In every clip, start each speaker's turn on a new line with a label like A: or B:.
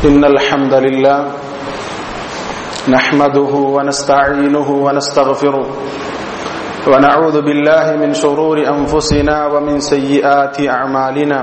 A: إن الحمد لله نحمده ونستعينه ونستغفره ونعوذ بالله من شرور أنفسنا ومن سيئات أعمالنا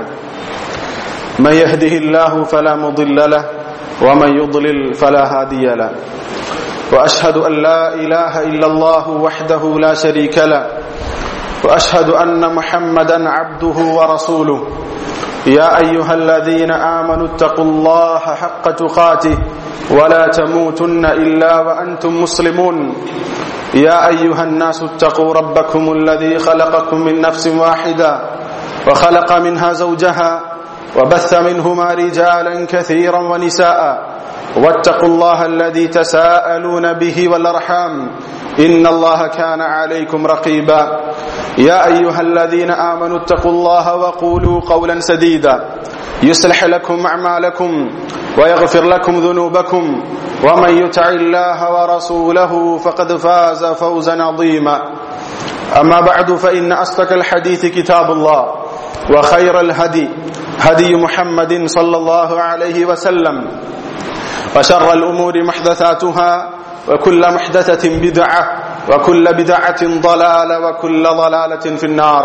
A: من يهده الله فلا مضل له ومن يضلل فلا هادي له وأشهد أن لا إله إلا الله وحده لا شريك له وأشهد أن محمدا عبده ورسوله يا أيها الذين آمنوا اتقوا الله حق تقاته ولا تموتن إلا وأنتم مسلمون يا أيها الناس اتقوا ربكم الذي خلقكم من نفس واحدة وخلق منها زوجها وبث منهما رجالا كثيرا ونساء واتقوا الله الذي تساءلون به والأرحام إن الله كان عليكم رقيبا يا أيها الذين آمنوا اتقوا الله وقولوا قولا سديدا يصلح لكم أعمالكم ويغفر لكم ذنوبكم ومن يطع الله ورسوله فقد فاز فوزا عظيما أما بعد فإن أصدق الحديث كتاب الله وخير الهدي هدي محمد صلى الله عليه وسلم وشر الأمور محدثاتها وكل محدثة بدعة وكل بدعة ضلالة وكل ضلالة في النار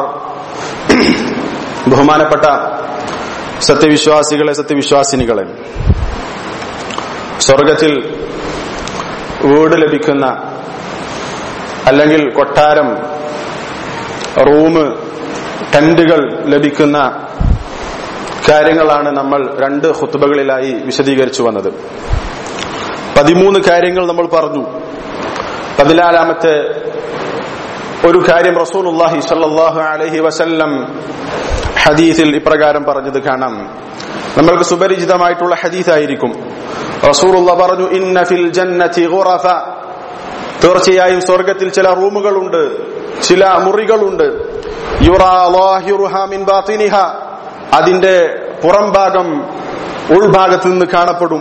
A: ബഹുമാനപ്പെട്ട സത്യവിശ്വാസികളെ സത്യവിശ്വാസിനികളെ സ്വർഗത്തിൽ വീട് ലഭിക്കുന്ന അല്ലെങ്കിൽ കൊട്ടാരം റൂം ടെന്റുകൾ ലഭിക്കുന്ന കാര്യങ്ങളാണ് നമ്മൾ രണ്ട് ഹുത്തുബകളിലായി വിശദീകരിച്ചു വന്നത് പതിമൂന്ന് കാര്യങ്ങൾ നമ്മൾ പറഞ്ഞു പതിനാലാമത്തെ ഒരു കാര്യം റസൂലുല്ലാഹി സല്ലാഹു അലഹി വസല്ലം ഹദീസിൽ ഇപ്രകാരം പറഞ്ഞത് കാണാം നമ്മൾക്ക് സുപരിചിതമായിട്ടുള്ള ഹദീസായിരിക്കും റസൂലുള്ള പറഞ്ഞു ഇന്ന ഫിൽ ജന്നതി ഗുറഫ തീർച്ചയായും സ്വർഗത്തിൽ ചില റൂമുകളുണ്ട് ചില മുറികളുണ്ട് യുറാ ലാഹിറുഹാ മിൻ ബാത്തിനിഹ അതിന്റെ പുറംഭാഗം ഉൾഭാഗത്ത് നിന്ന് കാണപ്പെടും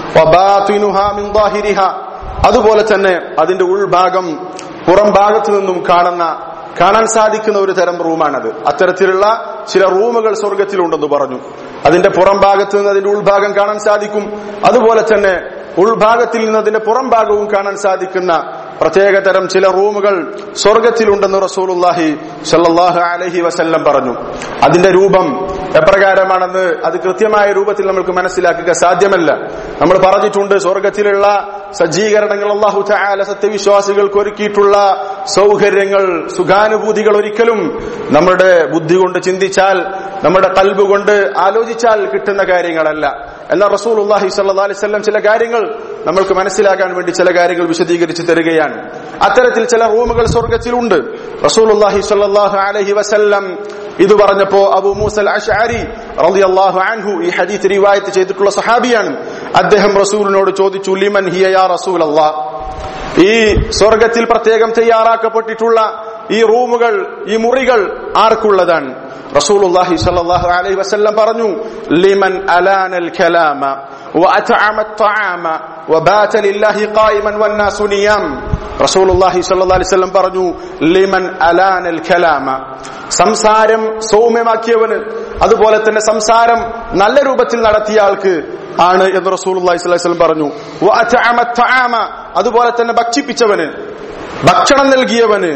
A: അതുപോലെ തന്നെ അതിന്റെ ഉൾഭാഗം പുറം ഭാഗത്തു നിന്നും കാണുന്ന കാണാൻ സാധിക്കുന്ന ഒരു തരം റൂമാണത് അത്തരത്തിലുള്ള ചില റൂമുകൾ സ്വർഗത്തിലുണ്ടെന്ന് പറഞ്ഞു അതിന്റെ പുറം ഭാഗത്ത് നിന്ന് അതിന്റെ ഉൾഭാഗം കാണാൻ സാധിക്കും അതുപോലെ തന്നെ ഉൾഭാഗത്തിൽ നിന്ന് അതിന്റെ പുറം ഭാഗവും കാണാൻ സാധിക്കുന്ന പ്രത്യേകതരം ചില റൂമുകൾ സ്വർഗത്തിലുണ്ടെന്ന് റസൂലുല്ലാഹി സല്ലാഹു അലഹി വസല്ലം പറഞ്ഞു അതിന്റെ രൂപം എപ്രകാരമാണെന്ന് അത് കൃത്യമായ രൂപത്തിൽ നമുക്ക് മനസ്സിലാക്കുക സാധ്യമല്ല നമ്മൾ പറഞ്ഞിട്ടുണ്ട് സ്വർഗത്തിലുള്ള സജ്ജീകരണങ്ങൾ അള്ളാഹു ചായാല സത്യവിശ്വാസികൾക്ക് ഒരുക്കിയിട്ടുള്ള സൗകര്യങ്ങൾ സുഖാനുഭൂതികൾ ഒരിക്കലും നമ്മുടെ ബുദ്ധി കൊണ്ട് ചിന്തിച്ചാൽ നമ്മുടെ കൽബ് കൊണ്ട് ആലോചിച്ചാൽ കിട്ടുന്ന കാര്യങ്ങളല്ല എന്നാൽ റസൂൽ അള്ളാഹി സല്ലാ അലൈവല്ലം ചില കാര്യങ്ങൾ നമ്മൾക്ക് മനസ്സിലാക്കാൻ വേണ്ടി ചില കാര്യങ്ങൾ വിശദീകരിച്ച് തരികയാണ് അത്തരത്തിൽ ചില റൂമുകൾ സ്വർഗത്തിലുണ്ട് റസൂൽ അള്ളാഹി സല്ലാഹു അലഹി വസല്ലം ഇത് പറഞ്ഞപ്പോ അബു മൂസൽ അഷാരി റളിയല്ലാഹു അൻഹു ഈ ഹദീസ് റിവായത്ത് ചെയ്തിട്ടുള്ള സഹാബിയാണ് അദ്ദേഹം റസൂലിനോട് ചോദിച്ചു ലിമൻ ഹിയ യാ റസൂൽ ഈ സ്വർഗത്തിൽ പ്രത്യേകം തയ്യാറാക്കപ്പെട്ടിട്ടുള്ള ഈ റൂമുകൾ ഈ മുറികൾ ആർക്കുള്ളതാണ് റസൂലുള്ളാഹി സ്വല്ലല്ലാഹു അലൈഹി വസല്ലം പറഞ്ഞു ലിമൻ അലാനൽ കലാമ وأطعم الطعام وبات لله قائما والناس نيام رسول الله صلى الله عليه وسلم പറഞ്ഞു ലിമൻ അലാനൽ കലാമ സംസാരം സൗമ്യമാക്കിയവന് അതുപോലെ തന്നെ സംസാരം നല്ല രൂപത്തിൽ നടത്തിയ ആൾക്ക് ആണ് എന്ന് റസൂൽ അള്ളാഹിസ്വലം പറഞ്ഞു അതുപോലെ തന്നെ ഭക്ഷിപ്പിച്ചവന് ഭക്ഷണം നൽകിയവന്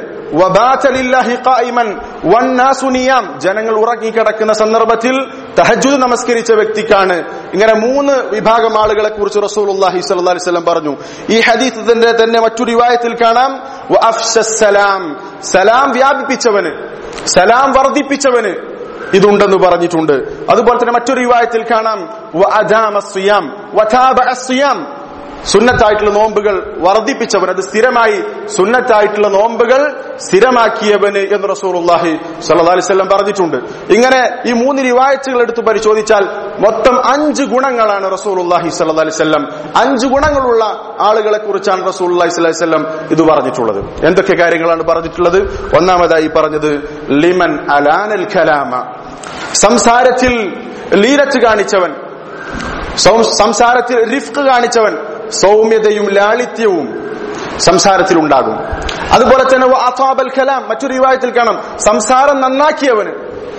A: ജനങ്ങൾ ഉറങ്ങിക്കിടക്കുന്ന സന്ദർഭത്തിൽ തഹജുദ് നമസ്കരിച്ച വ്യക്തിക്കാണ് ഇങ്ങനെ മൂന്ന് വിഭാഗം ആളുകളെ കുറിച്ച് റസൂൽ അള്ളാഹി സ്വല്ലം പറഞ്ഞു ഈ ഹദീത്തിന്റെ തന്നെ മറ്റൊരു റിവായത്തിൽ കാണാം സലാം സലാം വ്യാപിപ്പിച്ചവന് സലാം വർദ്ധിപ്പിച്ചവന് ഇതുണ്ടെന്ന് പറഞ്ഞിട്ടുണ്ട് അതുപോലെ തന്നെ മറ്റൊരു വിവാഹത്തിൽ കാണാം സുന്നത്തായിട്ടുള്ള നോമ്പുകൾ വർദ്ധിപ്പിച്ചവൻ അത് സ്ഥിരമായി സുന്നത്തായിട്ടുള്ള നോമ്പുകൾ സ്ഥിരമാക്കിയവന് എന്ന് റസൂർഹി സല്ലാസ്വല്ലം പറഞ്ഞിട്ടുണ്ട് ഇങ്ങനെ ഈ മൂന്ന് റിവായത്തുകൾ എടുത്ത് പരിശോധിച്ചാൽ മൊത്തം അഞ്ച് ഗുണങ്ങളാണ് റസൂർഹി സല്ലാസ്വല്ലം അഞ്ച് ഗുണങ്ങളുള്ള ആളുകളെ കുറിച്ചാണ് റസൂൽ അള്ളാഹിസ്വല്ലം ഇത് പറഞ്ഞിട്ടുള്ളത് എന്തൊക്കെ കാര്യങ്ങളാണ് പറഞ്ഞിട്ടുള്ളത് ഒന്നാമതായി പറഞ്ഞത് ലിമൻ അലാനൽ ഖലാമ സംസാരത്തിൽ ലീരച്ച് കാണിച്ചവൻ സംസാരത്തിൽ റിഫ്ക് കാണിച്ചവൻ സൗമ്യതയും ലാളിത്യവും സംസാരത്തിൽ ഉണ്ടാകും അതുപോലെ തന്നെ അസാബൽ കലാം മറ്റൊരു വിവാഹത്തിൽ കാണാം സംസാരം നന്നാക്കിയവന്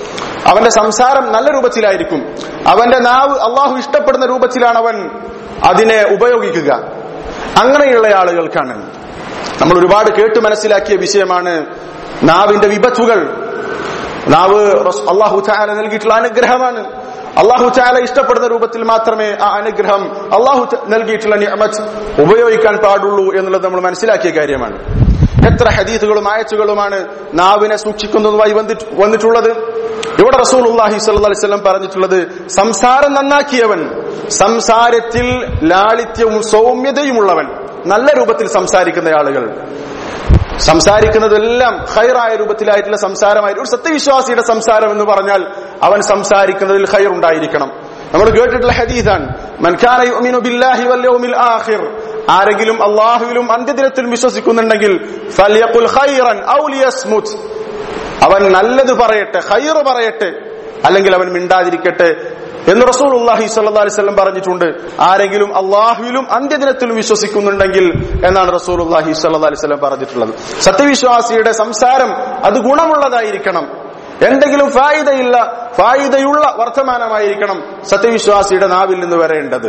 A: അവന്റെ സംസാരം നല്ല രൂപത്തിലായിരിക്കും അവന്റെ നാവ് അള്ളാഹു ഇഷ്ടപ്പെടുന്ന രൂപത്തിലാണ് അവൻ അതിനെ ഉപയോഗിക്കുക അങ്ങനെയുള്ള ആളുകൾക്കാണ് നമ്മൾ ഒരുപാട് കേട്ട് മനസ്സിലാക്കിയ വിഷയമാണ് നാവിന്റെ വിപത്തുകൾ നാവ് റസ്- അള്ളാഹു ചാല നൽകിയിട്ടുള്ള അനുഗ്രഹമാണ് അള്ളാഹു ചാല ഇഷ്ടപ്പെടുന്ന രൂപത്തിൽ മാത്രമേ ആ അനുഗ്രഹം അള്ളാഹു ത- നൽകിയിട്ടുള്ള നിഅമത്ത് ഉപയോഗിക്കാൻ പാടുള്ളൂ എന്നുള്ളത് നമ്മൾ മനസ്സിലാക്കിയ കാര്യമാണ് എത്ര ഹദീസുകളും ആയത്തുകളുമാണ് നാവിനെ സൂക്ഷിക്കുന്നതുമായി വന്നിട്ട് വന്നിട്ടുള്ളത് ഇവിടെ റസൂൽ അള്ളാഹി അലൈഹി വസല്ലം പറഞ്ഞിട്ടുള്ളത് സംസാരം നന്നാക്കിയവൻ സംസാരത്തിൽ ലാളിത്യവും സൗമ്യതയുമുള്ളവൻ നല്ല രൂപത്തിൽ സംസാരിക്കുന്ന ആളുകൾ സംസാരിക്കുന്നതെല്ലാം ഹൈറായ രൂപത്തിലായിട്ടുള്ള സംസാരമായിട്ട് ഒരു സത്യവിശ്വാസിയുടെ സംസാരം എന്ന് പറഞ്ഞാൽ അവൻ സംസാരിക്കുന്നതിൽ ഹൈർ ഉണ്ടായിരിക്കണം നമ്മൾ കേട്ടിട്ടുള്ള ഹദീസാണ് മൻ കാന യുഅ്മിനു ബില്ലാഹി വൽ യൗമിൽ ആഖിർ ആരെങ്കിലും അള്ളാഹുവിലും അന്ത്യദിനത്തിൽ വിശ്വസിക്കുന്നുണ്ടെങ്കിൽ ഫൽയഖുൽ ഖൈറൻ ഔ ലിയസ്മുത് അവൻ നല്ലത് പറയട്ടെ ഹൈറ് പറയട്ടെ അല്ലെങ്കിൽ അവൻ മിണ്ടാതിരിക്കട്ടെ എന്ന് റസൂൽ അള്ളാഹി സല്ലാ അലിസ്ലം പറഞ്ഞിട്ടുണ്ട് ആരെങ്കിലും അള്ളാഹുവിലും അന്ത്യദിനത്തിലും വിശ്വസിക്കുന്നുണ്ടെങ്കിൽ എന്നാണ് റസൂൽ അള്ളാഹി സല്ലാ അലിസ്ലം പറഞ്ഞിട്ടുള്ളത് സത്യവിശ്വാസിയുടെ സംസാരം അത് ഗുണമുള്ളതായിരിക്കണം എന്തെങ്കിലും ഫായിദയില്ല ഫായിദയുള്ള വർത്തമാനമായിരിക്കണം സത്യവിശ്വാസിയുടെ നാവിൽ നിന്ന് വരേണ്ടത്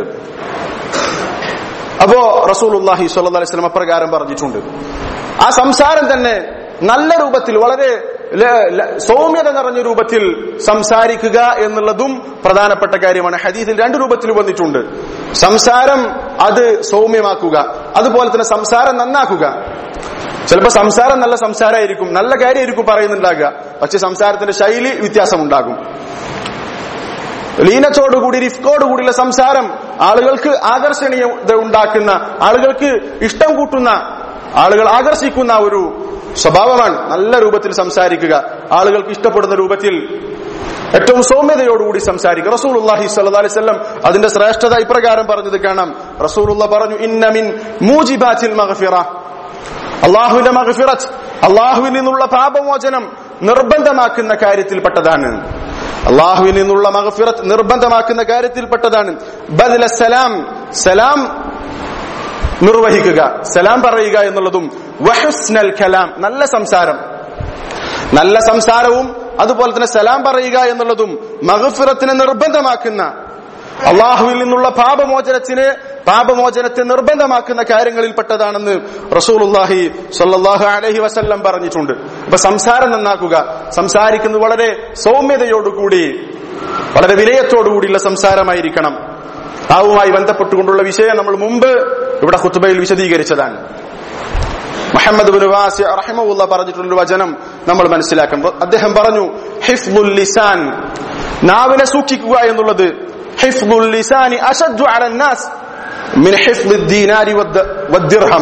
A: അപ്പോ റസൂൽ അള്ളാഹി സല്ലാ അലിസ്ലം അപ്രകാരം പറഞ്ഞിട്ടുണ്ട് ആ സംസാരം തന്നെ നല്ല രൂപത്തിൽ വളരെ ല- ല- സൗമ്യത നിറഞ്ഞ രൂപത്തിൽ സംസാരിക്കുക എന്നുള്ളതും പ്രധാനപ്പെട്ട കാര്യമാണ് ഹദീസിൽ രണ്ട് രൂപത്തിൽ വന്നിട്ടുണ്ട് സംസാരം അത് സൗമ്യമാക്കുക അതുപോലെ തന്നെ സംസാരം നന്നാക്കുക ചിലപ്പോൾ സംസാരം നല്ല സംസാരമായിരിക്കും നല്ല കാര്യമായിരിക്കും പറയുന്നുണ്ടാകുക പക്ഷെ സംസാരത്തിന്റെ ശൈലി വ്യത്യാസമുണ്ടാകും ലീനത്തോടുകൂടി റിഫ്കോടുകൂടിയുള്ള സംസാരം ആളുകൾക്ക് ആകർഷണീയത ഉണ്ടാക്കുന്ന ആളുകൾക്ക് ഇഷ്ടം കൂട്ടുന്ന ആളുകൾ ആകർഷിക്കുന്ന ഒരു സ്വഭാവമാണ് നല്ല രൂപത്തിൽ സംസാരിക്കുക ആളുകൾക്ക് ഇഷ്ടപ്പെടുന്ന രൂപത്തിൽ ഏറ്റവും സൗമ്യതയോടുകൂടി സംസാരിക്കുക റസൂലുള്ളാഹി സ്വല്ലല്ലാഹി അലൈഹി വസല്ലം അതിന്റെ ശ്രേഷ്ഠത ഇപ്രകാരം പറഞ്ഞത് കാണാം റസൂലുള്ള പറഞ്ഞു ഇന്നമിൻ മൂജിബാത്തിൽ മഗ്ഫിറ അള്ളാഹുവിന്റെ മഗ്ഫിറത്ത് അള്ളാഹുവിൽ നിന്നുള്ള പാപമോചനം നിർബന്ധമാക്കുന്ന കാര്യത്തിൽപ്പെട്ടതാണ് അള്ളാഹുവിൽ നിന്നുള്ള മഗ്ഫിറത്ത് നിർബന്ധമാക്കുന്ന കാര്യത്തിൽപ്പെട്ടതാണ് ബദല സലാം സലാം നിർവഹിക്കുക സലാം പറയുക എന്നുള്ളതും വഹുസ്നൽ കലാം നല്ല സംസാരം നല്ല സംസാരവും അതുപോലെ തന്നെ സലാം പറയുക എന്നുള്ളതും മഹഫിറത്തിനെ നിർബന്ധമാക്കുന്ന അള്ളാഹുവിൽ നിന്നുള്ള പാപമോചനത്തിന് പാപമോചനത്തെ നിർബന്ധമാക്കുന്ന കാര്യങ്ങളിൽപ്പെട്ടതാണെന്ന് റസൂലുള്ളാഹി സ്വല്ലല്ലാഹു അലൈഹി വസല്ലം പറഞ്ഞിട്ടുണ്ട് അപ്പൊ സംസാരം നന്നാക്കുക സംസാരിക്കുന്നത് വളരെ സൗമ്യതയോടുകൂടി വളരെ വിനയത്തോടുകൂടിയുള്ള സംസാരമായിരിക്കണം നാവുമായി ബന്ധപ്പെട്ടുകൊണ്ടുള്ള വിഷയം നമ്മൾ മുമ്പ് ഇവിടെ ഖുത്ബയിൽ വിശദീകരിച്ചതാണ് മുഹമ്മദ് ബിൻ വാസി റഹിമഹുല്ല പറഞ്ഞിട്ടുള്ള ഒരു വചനം നമ്മൾ മനസ്സിലാക്കണം അദ്ദേഹം പറഞ്ഞു ഹിഫ്ദുൽ ലിസാൻ നാവിനെ സൂക്ഷിക്കുക എന്നുള്ളത് ഹിഫ്ദുൽ ലിസാനി അശദ്ദു അല നാസ് മിൻ ഹിഫ്ദി ദീനാരി വദ്ദിർഹം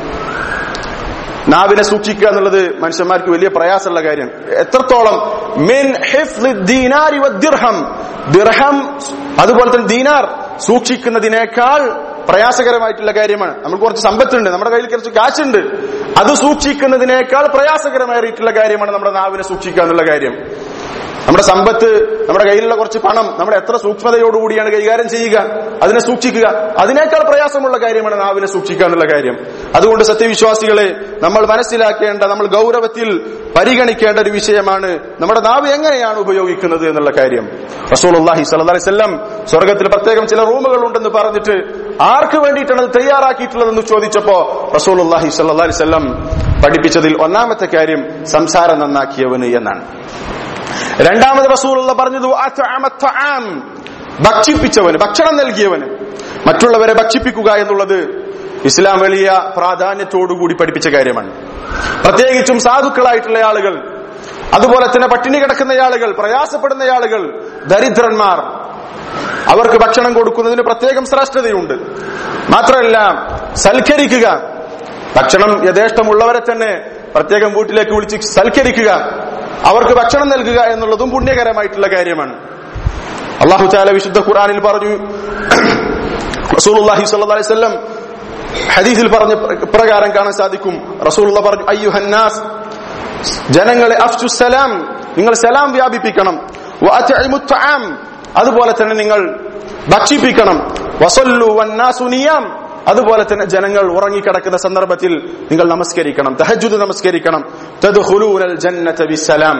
A: നാവിനെ സൂക്ഷിക്കുക എന്നുള്ളത് മനുഷ്യന്മാർക്ക് വലിയ പ്രയാസമുള്ള കാര്യം എത്രത്തോളം മിൻ ഹിഫ്ദി ദീനാരി വദ്ദിർഹം ദിർഹം അതുപോലെ തന്നെ ദീനാർ സൂക്ഷിക്കുന്നതിനേക്കാൾ പ്രയാസകരമായിട്ടുള്ള കാര്യമാണ് നമുക്ക് കുറച്ച് സമ്പത്തുണ്ട് നമ്മുടെ കയ്യിൽ കുറച്ച് കാശുണ്ട് അത് സൂക്ഷിക്കുന്നതിനേക്കാൾ പ്രയാസകരമായിട്ടുള്ള കാര്യമാണ് നമ്മുടെ നാവിനെ സൂക്ഷിക്കുക എന്നുള്ള കാര്യം നമ്മുടെ സമ്പത്ത് നമ്മുടെ കയ്യിലുള്ള കുറച്ച് പണം നമ്മൾ എത്ര സൂക്ഷ്മതയോടുകൂടിയാണ് കൈകാര്യം ചെയ്യുക അതിനെ സൂക്ഷിക്കുക അതിനേക്കാൾ പ്രയാസമുള്ള കാര്യമാണ് നാവിനെ സൂക്ഷിക്കുക എന്നുള്ള കാര്യം അതുകൊണ്ട് സത്യവിശ്വാസികളെ നമ്മൾ മനസ്സിലാക്കേണ്ട നമ്മൾ ഗൗരവത്തിൽ പരിഗണിക്കേണ്ട ഒരു വിഷയമാണ് നമ്മുടെ നാവ് എങ്ങനെയാണ് ഉപയോഗിക്കുന്നത് എന്നുള്ള കാര്യം റസൂൽ അള്ളാഹി സല്ലി വല്ലം സ്വർഗത്തിൽ പ്രത്യേകം ചില റൂമുകൾ ഉണ്ടെന്ന് പറഞ്ഞിട്ട് ആർക്ക് വേണ്ടിയിട്ടാണ് അത് തയ്യാറാക്കിയിട്ടുള്ളതെന്ന് ചോദിച്ചപ്പോ റസൂൽ അള്ളാഹി സല്ലി വല്ലം പഠിപ്പിച്ചതിൽ ഒന്നാമത്തെ കാര്യം സംസാരം നന്നാക്കിയവന് എന്നാണ് രണ്ടാമത് റസൂലുള്ള പറഞ്ഞത് "വഅത്അമ അത്അാം." ഭക്ഷിപ്പിച്ചവന് ഭക്ഷണം നൽകിയവന് മറ്റുള്ളവരെ ഭക്ഷിപ്പിക്കുക എന്നുള്ളത് ഇസ്ലാം വലിയ പ്രാധാന്യത്തോടുകൂടി പഠിപ്പിച്ച കാര്യമാണ് പ്രത്യേകിച്ചും സാധുക്കളായിട്ടുള്ള ആളുകൾ അതുപോലെ തന്നെ പട്ടിണി കിടക്കുന്ന ആളുകൾ പ്രയാസപ്പെടുന്ന ആളുകൾ ദരിദ്രന്മാർ അവർക്ക് ഭക്ഷണം കൊടുക്കുന്നതിന് പ്രത്യേകം ശ്രേഷ്ഠതയുണ്ട് മാത്രമല്ല സൽക്കരിക്കുക ഭക്ഷണം യഥേഷ്ടമുള്ളവരെ തന്നെ പ്രത്യേകം വീട്ടിലേക്ക് വിളിച്ച് സൽക്കരിക്കുക അവർക്ക് ഭക്ഷണം നൽകുക എന്നുള്ളതും പുണ്യകരമായിട്ടുള്ള കാര്യമാണ് അള്ളാഹു ചാല വിശുദ്ധ ഖുറാനിൽ പറഞ്ഞു റസൂലുള്ളാഹി സ്വല്ലല്ലാഹി അലൈഹി വസല്ലം ഹദീസിൽ പറഞ്ഞ പ്രകാരം കാണാൻ സാധിക്കും റസൂലുള്ള പറഞ്ഞു അയ്യുഹന്നാസ് ജനങ്ങളെ അഫ്സു സലാം നിങ്ങൾ സലാം വ്യാപിപ്പിക്കണം വഅത്ഇമു ത്വആം അതുപോലെ തന്നെ നിങ്ങൾ ഭക്ഷിപ്പിക്കണം വസല്ലു വന്നാസു നിയാം അതുപോലെ തന്നെ ജനങ്ങൾ ഉറങ്ങിക്കിടക്കുന്ന സന്ദർഭത്തിൽ നിങ്ങൾ നമസ്കരിക്കണം തഹജുദ് നമസ്കരിക്കണം തദ്ഖുലൂനൽ ജന്നത ബിസ്സലാം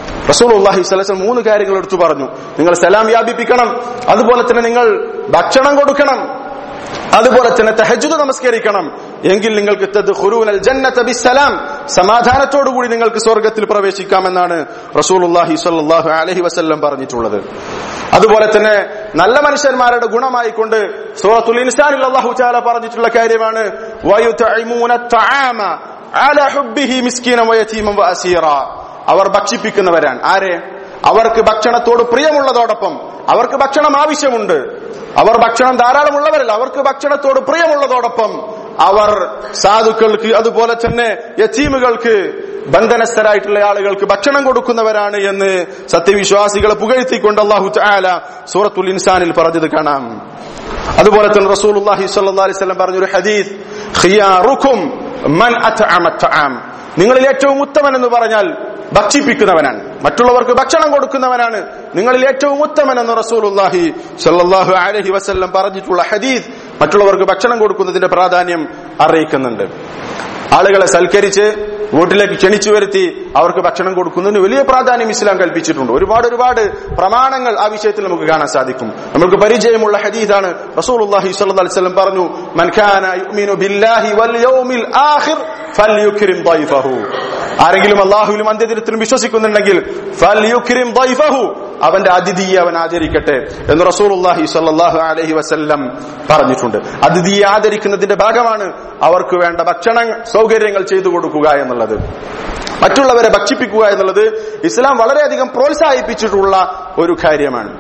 A: റസൂൽ അള്ളാഹി സ്വലം മൂന്ന് കാര്യങ്ങൾ എടുത്തു പറഞ്ഞു നിങ്ങൾ സലാം വ്യാപിപ്പിക്കണം അതുപോലെ തന്നെ നിങ്ങൾ ഭക്ഷണം കൊടുക്കണം അതുപോലെ തന്നെ തഹജുദ് നമസ്കരിക്കണം എങ്കിൽ നിങ്ങൾക്ക് തദ്ഖുലൂനൽ ജന്നത ബിസ്സലാം സമാധാനത്തോടുകൂടി നിങ്ങൾക്ക് സ്വർഗത്തിൽ പ്രവേശിക്കാമെന്നാണ് റസൂലുള്ളാഹി സ്വല്ലല്ലാഹു അലൈഹി വസല്ലം പറഞ്ഞിട്ടുള്ളത് അതുപോലെ തന്നെ നല്ല മനുഷ്യന്മാരുടെ ഗുണമായിക്കൊണ്ട് സൂറത്തുൽ ഇൻസാനിൽ അല്ലാഹു തആല പറഞ്ഞിട്ടുള്ള കാര്യമാണ് വയുതഇമൂന തആമ അല ഹുബ്ബിഹി മിസ്കീനൻ വയതീമൻ വഅസീറ അവർ ഭക്ഷിപ്പിക്കുന്നവരാണ് ആരെ അവർക്ക് ഭക്ഷണത്തോട് പ്രിയമുള്ളതോടൊപ്പം അവർക്ക് ഭക്ഷണം ആവശ്യമുണ്ട് അവർ ഭക്ഷണം ധാരാളമുള്ളവരല്ല അവർക്ക് ഭക്ഷണത്തോട് പ്രിയമുള്ളതോടൊപ്പം അവർ സാധുക്കൾക്ക് അതുപോലെ തന്നെ യത്തീമുകൾക്ക് ബന്ധനസ്ഥരായിട്ടുള്ള ആളുകൾക്ക് ഭക്ഷണം കൊടുക്കുന്നവരാണ് എന്ന് സത്യവിശ്വാസികളെ പുകഴ്ത്തിക്കൊണ്ട് അള്ളാഹു ചാല സൂറത്തുൽ ഇൻസാനിൽ പറഞ്ഞത് കാണാം അതുപോലെ തന്നെ റസൂലുള്ളാഹി സ്വല്ലല്ലാഹി അലൈഹി വസല്ലം പറഞ്ഞൊരു ഹദീസ് ഖിയാറുക്കും മൻ അത്അമ അത്അം നിങ്ങളിൽ ഏറ്റവും ഉത്തമൻ എന്ന് പറഞ്ഞാൽ ഭക്ഷിപ്പിക്കുന്നവനാണ് മറ്റുള്ളവർക്ക് ഭക്ഷണം കൊടുക്കുന്നവനാണ് നിങ്ങളിൽ ഏറ്റവും ഉത്തമൻ എന്ന് റസൂലുള്ളാഹി സല്ലല്ലാഹു അലൈഹി വസല്ലം പറഞ്ഞിട്ടുള്ള ഹദീസ് മറ്റുള്ളവർക്ക് ഭക്ഷണം കൊടുക്കുന്നതിന്റെ പ്രാധാന്യം അറിയിക്കുന്നുണ്ട് ആളുകളെ സൽക്കരിച്ച് വീട്ടിലേക്ക് ക്ഷണിച്ചു വരുത്തി അവർക്ക് ഭക്ഷണം കൊടുക്കുന്നതിന് വലിയ പ്രാധാന്യം ഇസ്ലാം കൽപ്പിച്ചിട്ടുണ്ട് ഒരുപാട് ഒരുപാട് പ്രമാണങ്ങൾ ആ വിഷയത്തിൽ നമുക്ക് കാണാൻ സാധിക്കും നമുക്ക് പരിചയമുള്ള ഹദീദാണ് റസൂലുള്ളാഹി സ്വല്ലല്ലാഹി അലൈഹി വസല്ലം പറഞ്ഞു മൻ കാന യുഅ്മിനു ബില്ലാഹി വൽ യൗമിൽ ആഖിർ ഫൽയുക്രിം ضيفഹു ആരെങ്കിലും അള്ളാഹുവിലും അന്ത്യദിനത്തിലും വിശ്വസിക്കുന്നുണ്ടെങ്കിൽ ഫൽയുക്രിം ضيفഹു അവന്റെ അതിഥിയെ അവൻ ആചരിക്കട്ടെ എന്ന് റസൂലുള്ളാഹി സ്വല്ലല്ലാഹു അലൈഹി വസല്ലം പറഞ്ഞിട്ടുണ്ട് അതിഥിയെ ആദരിക്കുന്നതിന്റെ ഭാഗമാണ് അവർക്ക് വേണ്ട ഭക്ഷണ സൗകര്യങ്ങൾ ചെയ്തു കൊടുക്കുക എന്നുള്ളത് മറ്റുള്ളവരെ ഭക്ഷിപ്പിക്കുക എന്നുള്ളത് ഇസ്ലാം വളരെയധികം പ്രോത്സാഹിപ്പിച്ചിട്ടുള്ള ഒരു കാര്യമാണ്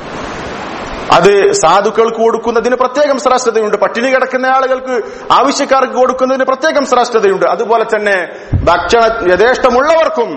A: അത് സാധുക്കൾക്ക് കൊടുക്കുന്നതിന് പ്രത്യേകം ശ്രേഷ്ഠതയുണ്ട് പട്ടിണി കിടക്കുന്ന ആളുകൾക്ക് ആവശ്യക്കാർക്ക് കൊടുക്കുന്നതിന് പ്രത്യേകം ശ്രേഷ്ഠതയുണ്ട് അതുപോലെ തന്നെ ഭക്ഷണ യഥേഷ്ടമുള്ളവർക്കും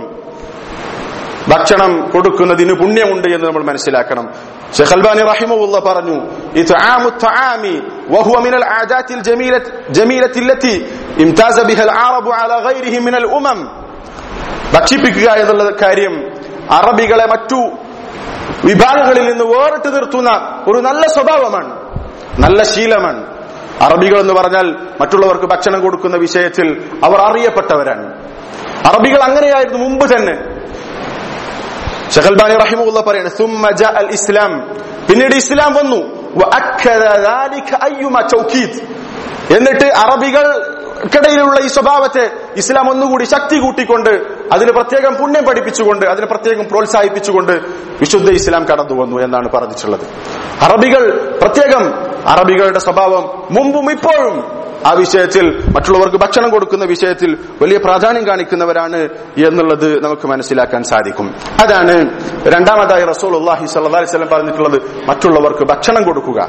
A: ഭക്ഷണം കൊടുക്കുന്നതിന് പുണ്യമുണ്ട് എന്ന് നമ്മൾ മനസ്സിലാക്കണം ഷെഖ് അൽബാനി റഹിമുള്ള പറഞ്ഞു ഇത്ആമു الطعام وهو من العادات الجميلة جميلة التي امتاز بها العرب على غيرهم من الأمم ഭക്ഷിപ്പിക്കുക എന്നുള്ള കാര്യം അറബികളെ മറ്റു വിഭാഗങ്ങളിൽ നിന്ന് വേറിട്ട് നിർത്തുന്ന ഒരു നല്ല സ്വഭാവമാണ് നല്ല ശീലമാണ് അറബികൾ എന്ന് പറഞ്ഞാൽ മറ്റുള്ളവർക്ക് ഭക്ഷണം കൊടുക്കുന്ന വിഷയത്തിൽ അവർ അറിയപ്പെട്ടവരാണ് അറബികൾ അങ്ങനെയായിരുന്നു മുമ്പ് തന്നെ ഷഹൽബാനി റഹിമുള്ള പറയാണ് സുമ്മ ജാ അൽ ഇസ്ലാം പിന്നീട് ഇസ്ലാം വന്നു വഅക്കദ ذلك أيما توكيد എന്നിട്ട് അറബികൾക്കിടയിലുള്ള ഈ സ്വഭാവത്തെ ഇസ്ലാം ഒന്നുകൂടി ശക്തി കൂട്ടിക്കൊണ്ട് അതിന് പ്രത്യേകം പുണ്യം പഠിപ്പിച്ചുകൊണ്ട് അതിനെ പ്രത്യേകം പ്രോത്സാഹിപ്പിച്ചുകൊണ്ട് വിശുദ്ധ ഇസ്ലാം കടന്നു വന്നു എന്നാണ് പറഞ്ഞിട്ടുള്ളത് അറബികൾ പ്രത്യേകം അറബികളുടെ സ്വഭാവം മുമ്പും ഇപ്പോഴും ആ വിഷയത്തിൽ മറ്റുള്ളവർക്ക് ഭക്ഷണം കൊടുക്കുന്ന വിഷയത്തിൽ വലിയ പ്രാധാന്യം കാണിക്കുന്നവരാണ് എന്നുള്ളത് നമുക്ക് മനസ്സിലാക്കാൻ സാധിക്കും അതാണ് രണ്ടാമതായി റസൂൽ അള്ളാഹി സല്ലി വല്ലം പറഞ്ഞിട്ടുള്ളത് മറ്റുള്ളവർക്ക് ഭക്ഷണം കൊടുക്കുക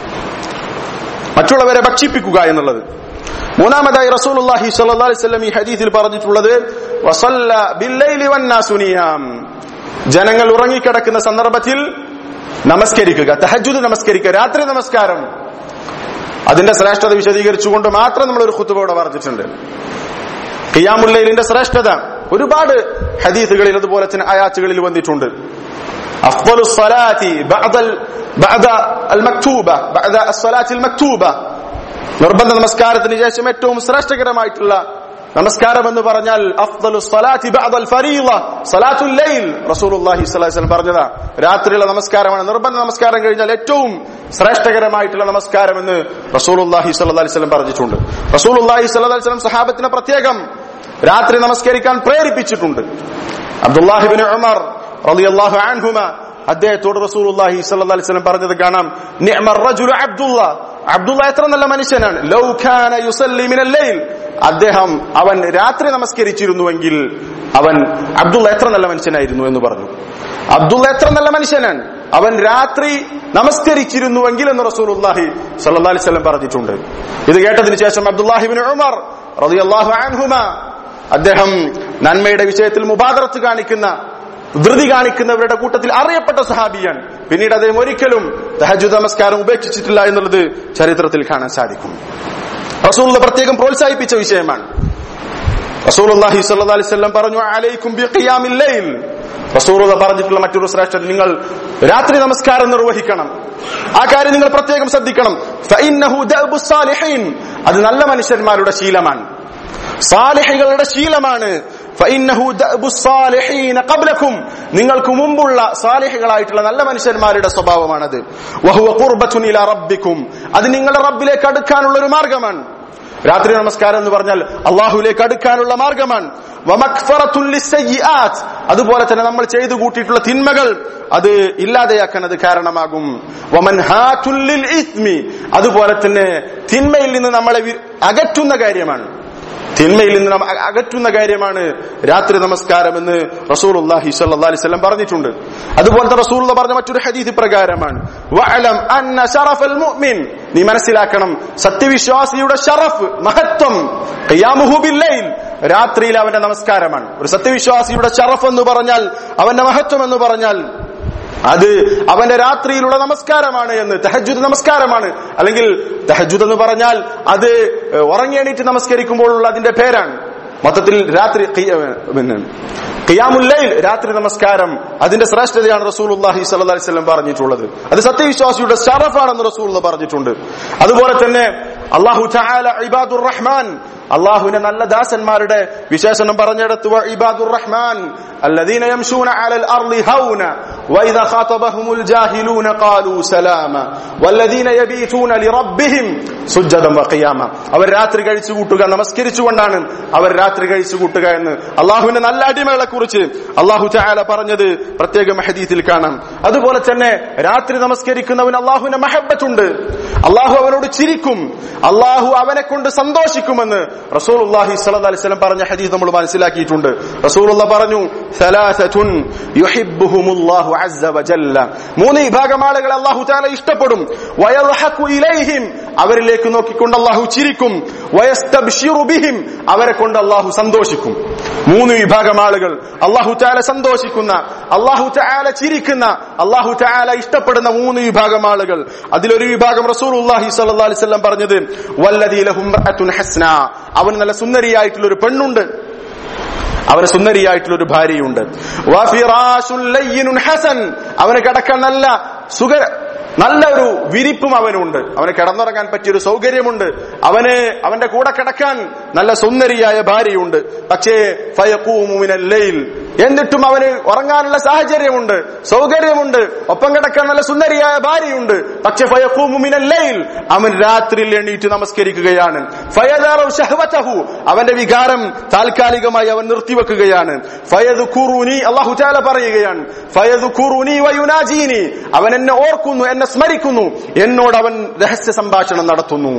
A: മറ്റുള്ളവരെ ഭക്ഷിപ്പിക്കുക എന്നുള്ളത് മൂന്നാമതായി റസൂൽ അള്ളാഹി സല്ലി വല്ലം ഈ ഹദീസിൽ പറഞ്ഞിട്ടുള്ളത് വസല്ല ബില്ലൈലി വന്നാസു നിയാം ജനങ്ങൾ ഉറങ്ങിക്കിടക്കുന്ന സന്ദർഭത്തിൽ നമസ്കരിക്കുക തഹജുദ് നമസ്കരിക്കുക രാത്രി നമസ്കാരം അതിന്റെ ശ്രേഷ്ഠത വിശദീകരിച്ചുകൊണ്ട് മാത്രം നമ്മൾ ഒരു ഖുത്തുബോടെ പറഞ്ഞിട്ടുണ്ട് ഖിയാമുല്ലയിലിന്റെ ശ്രേഷ്ഠത ഒരുപാട് ഹദീസുകളിൽ അതുപോലെ തന്നെ അയാച്ചുകളിൽ വന്നിട്ടുണ്ട് അഫ്ദലു സ്വലാത്തി ബഅദൽ ബഅദ അൽ മക്തൂബ ബഅദ അസ്സലാത്തി അൽ മക്തൂബ നിർബന്ധ നമസ്കാരത്തിന് ശേഷം ഏറ്റവും ശ്രേഷ്ഠകരമായിട്ടുള്ള നമസ്കാരം എന്ന് പറഞ്ഞാൽ അഫ്ദലു സ്വലാത്തി ബഅദൽ ഫരീള സ്വലാത്തുൽ ലൈൽ റസൂലുള്ളാഹി സ്വല്ലല്ലാഹി അലൈഹി വസല്ലം പറഞ്ഞതാ രാത്രിയുള്ള നമസ്കാരമാണ് നിർബന്ധ നമസ്കാരം കഴിഞ്ഞാൽ ഏറ്റവും ശ്രേഷ്ഠകരമായിട്ടുള്ള നമസ്കാരം എന്ന് റസൂലുള്ളാഹി സ്വല്ലല്ലാഹി അലൈഹി വസല്ലം പറഞ്ഞിട്ടുണ്ട് റസൂലുള്ളാഹി സ്വല്ലല്ലാഹി അലൈഹി വസല്ലം സഹാബത്തിനെ പ്രത്യേകം രാത്രി നമസ്കരിക്കാൻ പ്രേരിപ്പിച്ചിട്ടുണ്ട് അബ്ദുല്ലാഹിബിൻ ഉമർ റളിയല്ലാഹു അൻഹുമ അദ്ദേഹത്തോട് റസൂലുള്ളാഹി സ്വല്ലല്ലാഹി അലൈഹി വസല്ലം പറഞ്ഞത് കാണാം നിഅമർ റജുലു അബ്ദുള്ള അബ്ദുള്ള എത്ര നല്ല മനുഷ്യനാണ് ലൗ കാന യുസല്ലി മിനൽ ലൈൽ അദ്ദേഹം അവൻ രാത്രി നമസ്കരിച്ചിരുന്നുവെങ്കിൽ അവൻ അബ്ദുള്ള എത്ര നല്ല മനുഷ്യനായിരുന്നു എന്ന് പറഞ്ഞു അബ്ദുള്ള എത്ര നല്ല മനുഷ്യനാണ് അവൻ രാത്രി നമസ്കരിച്ചിരുന്നുവെങ്കിൽ എന്ന് റസൂലുള്ളാഹി സ്വല്ലല്ലാഹി അലൈഹി വസല്ലം പറഞ്ഞിട്ടുണ്ട് ഇത് കേട്ടതിന് ശേഷം അബ്ദുല്ലാഹിബിൻ ഉമർ റളിയല്ലാഹു അൻഹുമ അദ്ദേഹം നന്മയുടെ വിഷയത്തിൽ മുബാദറത്ത് കാണിക്കുന്ന ധൃതി കാണിക്കുന്നവരുടെ കൂട്ടത്തിൽ അറിയപ്പെട്ട സഹാബിയാണ് പിന്നീട് അദ്ദേഹം ഒരിക്കലും തഹജുദ് നമസ്കാരം ഉപേക്ഷിച്ചിട്ടില്ല എന്നുള്ളത് ചരിത്രത്തിൽ കാണാൻ സാധിക്കും റസൂൽ പ്രത്യേകം പ്രോത്സാഹിപ്പിച്ച വിഷയമാണ് റസൂലുള്ളാഹി സ്വല്ലല്ലാഹി അലൈഹി വസല്ലം പറഞ്ഞു അലൈക്കും ബിഖിയാമിൽ ലൈൽ റസൂലുള്ള പറഞ്ഞിട്ടുള്ള മറ്റൊരു ശ്രേഷ്ഠത നിങ്ങൾ രാത്രി നമസ്കാരം നിർവഹിക്കണം ആ കാര്യം നിങ്ങൾ പ്രത്യേകം ശ്രദ്ധിക്കണം ഫഇന്നഹു ദഅബുസ് സാലിഹീൻ അത് നല്ല മനുഷ്യന്മാരുടെ ശീലമാണ് സാലിഹികളുടെ ശീലമാണ് ഫഇന്നഹു ദഅബു സ്സാലിഹീന ഖബ്ലക്കും നിങ്ങൾക്ക് മുമ്പുള്ള സാലിഹുകളായിട്ടുള്ള നല്ല മനുഷ്യന്മാരുടെ സ്വഭാവമാണത് വഹുവ ഖുർബത്തുൻ ഇലാ റബ്ബിക്കും അത് നിങ്ങളുടെ റബ്ബിലേക്ക് അടുക്കാനുള്ള ഒരു മാർഗമാണ് രാത്രി നമസ്കാരം എന്ന് പറഞ്ഞാൽ അള്ളാഹുലേക്ക് അടുക്കാനുള്ള മാർഗമാണ് വമക്ഫറത്തുൽ ലിസ്സയ്യിആത്ത്. അതുപോലെ തന്നെ നമ്മൾ ചെയ്തു കൂട്ടിയിട്ടുള്ള തിന്മകൾ അത് ഇല്ലാതെയാക്കാൻ അത് കാരണമാകും വമൻഹാത്തുൽ ലിൽ ഇസ്മി. അതുപോലെ തന്നെ തിന്മയിൽ നിന്ന് നമ്മളെ വി- അകറ്റുന്ന കാര്യമാണ് തിന്മയിൽ നിന്ന് നാം അ- അകറ്റുന്ന കാര്യമാണ് രാത്രി നമസ്കാരം എന്ന് റസൂൽ അള്ളാഹി അലൈഹി വസല്ലം പറഞ്ഞിട്ടുണ്ട് അതുപോലത്തെ റസൂൽ പറഞ്ഞ മറ്റൊരു ഹദീസ് പ്രകാരമാണ് വഅലം അന്ന ശറഫൽ മുഅ്മിൻ നീ മനസ്സിലാക്കണം സത്യവിശ്വാസിയുടെ ഷറഫ് മഹത്വം ഖിയാമുഹു ബില്ലൈൽ രാത്രിയിൽ അവന്റെ നമസ്കാരമാണ് ഒരു സത്യവിശ്വാസിയുടെ ഷറഫ് എന്ന് പറഞ്ഞാൽ അവന്റെ മഹത്വം എന്ന് പറഞ്ഞാൽ അത് അവന്റെ രാത്രിയിലുള്ള നമസ്കാരമാണ് എന്ന് തഹജുദ് നമസ്കാരമാണ് അല്ലെങ്കിൽ തഹജുദ് എന്ന് പറഞ്ഞാൽ അത് ഉറങ്ങിയണീറ്റ് നമസ്കരിക്കുമ്പോഴുള്ള അതിന്റെ പേരാണ് മൊത്തത്തിൽ രാത്രി ഖിയ- പിന്നെ ഖിയാമുല്ലൈൽ രാത്രി നമസ്കാരം അതിന്റെ ശ്രേഷ്ഠതയാണ് റസൂലുള്ളാഹി സ്വല്ലല്ലാഹി അലൈഹി വസല്ലം പറഞ്ഞിട്ടുള്ളത് അത് സത്യവിശ്വാസിയുടെ ഷറഫാണെന്ന് റസൂൽ പറഞ്ഞിട്ടുണ്ട് അതുപോലെ തന്നെ അള്ളാഹു തആല ഇബാദുർ റഹ്മാൻ അള്ളാഹുവിന്റെ നല്ല ദാസന്മാരുടെ വിശേഷണം പറഞ്ഞെടുത്ത് വ ഇബാദുർ റഹ്മാൻ الذين يمشون على الأرض هونا وإذا خاطبهم الجاهلون قالوا سلاما والذين يبيتون لربهم سجدا وقياما അവർ രാത്രി കഴിച്ചു കൂട്ടുക നമസ്കരിച്ചുകൊണ്ടാണ് അവർ രാത്രി കഴിച്ചു കൂട്ടുക എന്ന് അള്ളാഹുവിന്റെ നല്ല അടിമകളെ കുറിച്ച് അള്ളാഹു ചായാല പറഞ്ഞത് പ്രത്യേകം ഹദീത്തിൽ കാണാം അതുപോലെ തന്നെ രാത്രി നമസ്കരിക്കുന്നവന് അള്ളാഹുവിന്റെ മഹബത്തുണ്ട് അള്ളാഹു അവനോട് ചിരിക്കും അള്ളാഹു അവനെ കൊണ്ട് സന്തോഷിക്കുമെന്ന് റസൂൽ അള്ളാഹി അലൈഹി സ്വലം പറഞ്ഞ ഹദീസ് നമ്മൾ മനസ്സിലാക്കിയിട്ടുണ്ട് റസൂൽ പറഞ്ഞു "സലാസത്തുൻ യുഹിബ്ബുഹുമുല്ലാഹു അസ്സ വജല്ല." മൂന്ന് വിഭാഗം ആളുകളെ അള്ളാഹു താല ഇഷ്ടപ്പെടും വയൽഹഖു ഇലൈഹിം അവരിലേക്ക് നോക്കിക്കൊണ്ട് അള്ളാഹു ചിരിക്കും വയസ്തബ്ശിറു ബിഹിം അവരെ കൊണ്ട് അള്ളാഹു സന്തോഷിക്കും മൂന്ന് വിഭാഗം ആളുകൾ അള്ളാഹു താല സന്തോഷിക്കുന്ന അള്ളാഹു താല ചിരിക്കുന്ന അള്ളാഹു താല ഇഷ്ടപ്പെടുന്ന മൂന്ന് വിഭാഗം ആളുകൾ അതിലൊരു വിഭാഗം റസൂൽ അള്ളാഹി സല്ലല്ലാഹു അലൈഹി വസല്ലം പറഞ്ഞത് വല്ലദീ ലഹും റഅത്തുൻ ഹസ്ന അവന് നല്ല സുന്ദരിയായിട്ടുള്ള ഒരു പെണ്ണുണ്ട് അവന് സുന്ദരിയായിട്ടുള്ള ഒരു ഭാര്യയുണ്ട് വഫിറാശുൽ ലയ്യിനുൻ ഹസൻ അവന് കിടക്കാൻ നല്ല സുഖ നല്ലൊരു വിരിപ്പും അവനുണ്ട് അവന് കിടന്നുറങ്ങാൻ പറ്റിയൊരു സൗകര്യമുണ്ട് അവന് അവന്റെ കൂടെ കിടക്കാൻ നല്ല സുന്ദരിയായ ഭാര്യയുണ്ട് പക്ഷേ ഫയഖൂമു മിനൽ ലൈൽ എന്നിട്ടും അവന് ഉറങ്ങാനുള്ള സാഹചര്യമുണ്ട് സൗകര്യമുണ്ട് ഒപ്പം കിടക്കാൻ നല്ല സുന്ദരിയായ ഭാര്യയുണ്ട് പക്ഷെ ഫയഖൂമു മിനൽ ലൈൽ അവൻ രാത്രിയിൽ എണീറ്റ് നമസ്കരിക്കുകയാണ് ഫയദറു ശഹ്വതഹു അവന്റെ വികാരം താൽക്കാലികമായി അവൻ നിർത്തിവെക്കുകയാണ് ഫയദ്കുറുനി അല്ലാഹു തആല പറയുകയാണ് ഫയദ്കുറുനി വയുനാജീനി അവൻ എന്നെ ഓർക്കുന്നു എന്നെ സ്മരിക്കുന്നു എന്നോട് അവൻ രഹസ്യ സംഭാഷണം നടത്തുന്നു